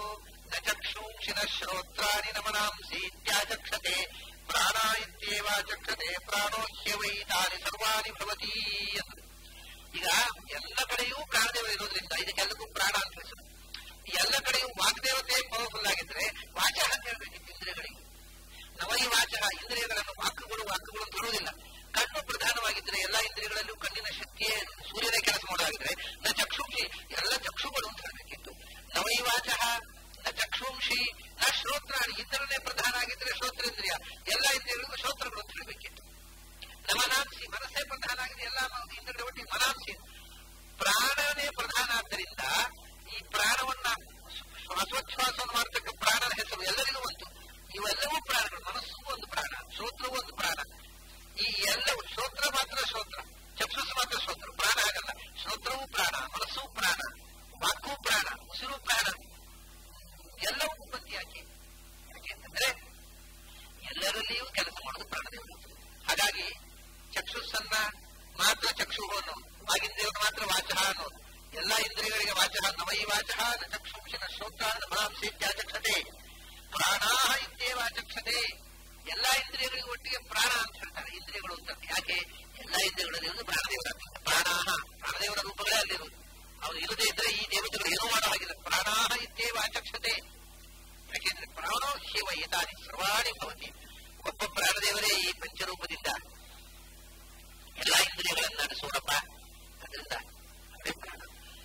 ನ ಚಕ್ಷುಂಷಿ ನ ಶ್ರೋತ್ರಾಣಿ ನ ಮನಾಂಸಿ ಇತ್ಯಾಚಕ್ಷತೆ ಪ್ರಾಣ ಇತ್ಯೇವಾಚಕ್ಷತೆ ಪ್ರಾಣೋ ಹ್ಯವೈ ತಾನಿ ಸರ್ವಾಣಿ ಭವತಿ ಎಂದು ಈಗ ಎಲ್ಲ ಕಡೆಯೂ ಪ್ರಾಣದೇವರು ಇರೋದ್ರಿಂದ ಇದಕ್ಕೆಲ್ಲಕ್ಕೂ ಪ್ರಾಣ ಅಂತ ಹೆಸರು ಈ ಎಲ್ಲ ಕಡೆಯೂ ವಾಗ್ದೇವತೆ ಪವರ್ಫುಲ್ ಆಗಿದ್ರೆ ವಾಚ ಅಂತ ಹೇಳ್ಬೇಕಿತ್ತು ಇಂದ್ರಿಯಗಳಿಗೆ ನವೈ ವಾಚ ಇಂದ್ರಿಯಗಳನ್ನು ವಾಕ್ಯಗಳು ವಾಕ್ಯಗಳು ಅಂತ ಹೇಳುವುದಿಲ್ಲ ಕಣ್ಣು ಪ್ರಧಾನವಾಗಿದ್ರೆ ಎಲ್ಲ ಇಂದ್ರಿಯಗಳಲ್ಲೂ ಕಣ್ಣಿನ ಶಕ್ತಿಯೇ ಸೂರ್ಯನೇ ಕೆಲಸ ಮಾಡೋದಾಗಿದ್ರೆ ನ ಚಕ್ಷುಂಷಿ ಎಲ್ಲ ಚಕ್ಷುಗಳು ಅಂತ ಹೇಳಬೇಕಿತ್ತು ನವೈ ವಾಚ ನ ಚಕ್ಷುಂಷಿ ನ ಶ್ರೋತ್ರಾಣಿ ಇಂದ್ರನೇ ಪ್ರಧಾನ ಆಗಿದ್ರೆ ಶ್ರೋತ್ರೇಂದ್ರಿಯ ಎಲ್ಲ ಇಂದ್ರಿಯಗಳಿಗೂ ಶ್ರೋತ್ರಗಳು ಅಂತ ಹೇಳಬೇಕಿತ್ತು ನ ಮನಾಂಸಿ ಮನಸ್ಸೇ ಪ್ರಧಾನ ಆಗಿದೆ ಎಲ್ಲ ಇಂದ್ರಿಯ ಒಟ್ಟಿಗೆ ಮನಾಂಸಿ ಪ್ರಾಣನೇ ಪ್ರಧಾನ ಆದ್ದರಿಂದ ಈ ಪ್ರಾಣವನ್ನ ಶ್ವಾಸೋಚ್ಛ್ವಾಸವನ್ನು ಮಾಡತಕ್ಕ ಪ್ರಾಣನ ಹೆಸರು ಎಲ್ಲರಿಗೂ ಒಂದು ಇವೆಲ್ಲವೂ ಪ್ರಾಣಗಳು ಮನಸ್ಸು ಒಂದು ಪ್ರಾಣ ಶ್ರೋತ್ರವೂ ಒಂದು ಪ್ರಾಣ ಈ ಎಲ್ಲವೂ ಶ್ರೋತ್ರ ಮಾತ್ರ ಶ್ರೋತ್ರ ಚಕ್ಷುಸ್ ಮಾತ್ರ ಶ್ರೋತ್ರ ಪ್ರಾಣ ಆಗಲ್ಲ ಶ್ರೋತ್ರವೂ ಪ್ರಾಣ ಮನಸ್ಸು ಪ್ರಾಣ ವಾಕು ಪ್ರಾಣ ಉಸಿರು ಪ್ರಾಣ ಎಲ್ಲವೂ ಉತ್ಪತ್ತಿ ಯಾಕೆ ಯಾಕೆಂತಂದ್ರೆ ಎಲ್ಲರಲ್ಲಿಯೂ ಕೆಲಸ ಮಾಡೋದು ಪ್ರಾಣದೇವರು ಹಾಗಾಗಿ ಚಕ್ಷುಸ್ಸನ್ನ ಮಾತ್ರ ಚಕ್ಷು ಅನ್ನೋದು ವಾಗಿಂದ್ರಿಯವನ್ನು ಮಾತ್ರ ವಾಚಃ ಅನ್ನೋದು ಎಲ್ಲ ಇಂದ್ರಿಯಗಳಿಗೆ ವಾಚಃ ನವೈ ವಾಚಃ ನ ಚಕ್ಷುಂಶಿನ ಶ್ರೋತ್ರಾನ ಮನಾಂಸಿ ಇತ್ಯಾಚಕ್ಷತೆ ಪ್ರಾಣಾ ಇತ್ಯೇವಾಚಕ್ಷತೆ ಎಲ್ಲ ಇಂದ್ರಿಯಗಳಿಗೂ ಒಟ್ಟಿಗೆ ಪ್ರಾಣ ಅಂತ ಹೇಳ್ತಾರೆ ಇಂದ್ರಿಯಗಳು ಅಂತ ಯಾಕೆ ಎಲ್ಲ ಇಂದ್ರಿಯಗಳಲ್ಲಿ ಪ್ರಾಣದೇವರ ಪ್ರಾಣಾಹ ಪ್ರಾಣದೇವರ ರೂಪಗಳೇ ಅಲ್ಲಿರುವುದು ಅವನು ಇಲ್ಲದೆ ಇದ್ರೆ ಈ ದೇವತೆಗಳು ಏನೂ ಮಾಡೋ ಹಾಗಿಲ್ಲ ಪ್ರಾಣಾಹ ಇತ್ಯೇವಾಚಕ್ಷತೆ ಯಾಕೆಂದ್ರೆ ಪ್ರಾಣೋ ಶಿವ ಏತಾನಿ ಸರ್ವಾಣಿ ಭವತಿ ಒಬ್ಬ ಪ್ರಾಣದೇವರೇ ಈ ಪಂಚರೂಪದಿಂದ ಎಲ್ಲ ಇಂದ್ರಿಯಗಳನ್ನು ನಡೆಸೋಣಪ್ಪ ಅದರಿಂದ ಅದೇ ಪ್ರಾಣ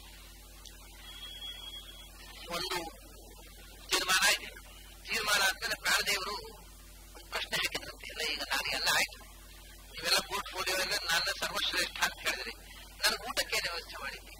ಒಂದು ತೀರ್ಮಾನ ಇದೆ ತೀರ್ಮಾನ ಆದ್ಮೇಲೆ ಪ್ರಾಣದೇವರು ಒಂದು ಪ್ರಶ್ನೆ ಹಾಕಿದ್ರಂತೆ ಎಲ್ಲ ಈಗ ನಾನು ಎಲ್ಲ ಆಯ್ತು ನೀವೆಲ್ಲ ಪೋರ್ಟ್ಫೋಲಿಯೋ ಎಲ್ಲ ನನ್ನ ಸರ್ವಶ್ರೇಷ್ಠ ಅಂತ ಹೇಳಿದ್ರಿ ನಾನು ಊಟಕ್ಕೆ ವ್ಯವಸ್ಥೆ ಮಾಡಿದ್ದೀನಿ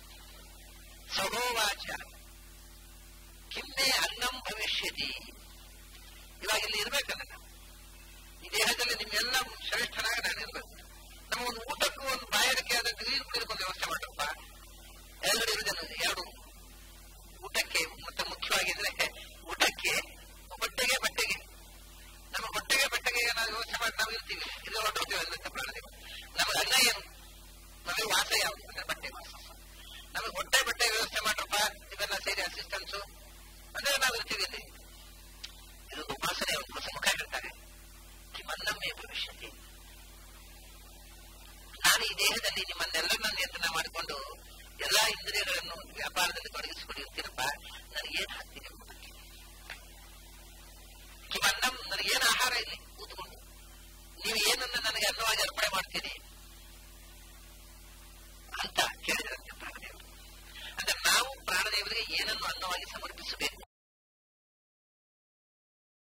ಸಹೋವಾಚ ಕಿಂದೆ ಅನ್ನಂ ಭವಿಷ್ಯತಿ ಇವಾಗ ಇಲ್ಲಿ ಇರ್ಬೇಕಲ್ಲ ನಾವು ಈ ದೇಹದಲ್ಲಿ ನಿಮ್ಮೆಲ್ಲ ಶ್ರೇಷ್ಠನಾಗಿ ನಾನು ಇರ್ಬೇಕು ನಮ್ಮ ಒಂದು ಊಟಕ್ಕೂ ಒಂದು ಬಾಯಾರಿಕೆ ಆದ ನೀರು ಕುಡಿಯೋದಕ್ಕೊಂದು ವ್ಯವಸ್ಥೆ ಮಾಡಪ್ಪ ಎರಡು ಇರುವುದೇನು ಎರಡು ಊಟಕ್ಕೆ ಮತ್ತೆ ಮುಖ್ಯವಾಗಿದ್ರೆ ಊಟಕ್ಕೆ ಹೊಟ್ಟೆಗೆ ಬಟ್ಟೆಗೆ ನಮ್ಮ ಹೊಟ್ಟೆಗೆ ಬಟ್ಟೆಗೆ ನಾವು ವ್ಯವಸ್ಥೆ ಮಾಡಿ ನಾವು ಇರ್ತೀವಿ ಇದು ಹೊರಟೋಗ್ತೀವಿ ಅದರಿಂದ ಪ್ರಾಣದೇವ ನಮಗೆ ಅನ್ನ ಏನು ನಮಗೆ ವಾಸ ಯಾವುದು ಅಂದ್ರೆ ಬಟ್ಟೆ ವಾಸ ನಮಗೆ ಹೊಟ್ಟೆ ಬಟ್ಟೆ ವ್ಯವಸ್ಥೆ ಮಾಡ್ರಪ್ಪ ಇವೆಲ್ಲ ಸೇರಿ ಅಸಿಸ್ಟೆನ್ಸು ಅಂದ್ರೆ ನಾವು ಇರ್ತೀವಿ ಇಲ್ಲಿ ಇದು ಉಪಾಸನೆ ಒಂದು ಹೊಸ ಮುಖ ಹೇಳ್ತಾರೆ ಕಿಮನ್ನಮ್ಮೆ ಭವಿಷ್ಯತಿ ನಾನು ಈ ದೇಹದಲ್ಲಿ ನಿಮ್ಮನ್ನೆಲ್ಲರನ್ನ ನಿಯಂತ್ರಣ ಮಾಡಿಕೊಂಡು ಎಲ್ಲಾ ಇಂದ್ರಿಯಗಳನ್ನು ವ್ಯಾಪಾರದಲ್ಲಿ ತೊಡಗಿಸಿಕೊಂಡಿರ್ತೀನಪ್ಪ ನನಗೇನು ಹಾಕ್ತೀನಿ ಊಟಕ್ಕೆ ಕಿಮನ್ನಂ ನನಗೇನು ಆಹಾರ ಇಲ್ಲಿ ಕೂತ್ಕೊಂಡು ನೀವು ಏನನ್ನ ನನಗೆ ಅನ್ನವಾಗಿ ಅರ್ಪಣೆ ಮಾಡ್ತೀರಿ ಅಂತ ಕೇಳಿದ್ರಂತೆ ಪ್ರಾಣದೇವರು ಅಂದ್ರೆ ನಾವು ಪ್ರಾಣದೇವರಿಗೆ ಏನನ್ನು ಅನ್ನವಾಗಿ ಸಮರ್ಪಿಸಬೇಕು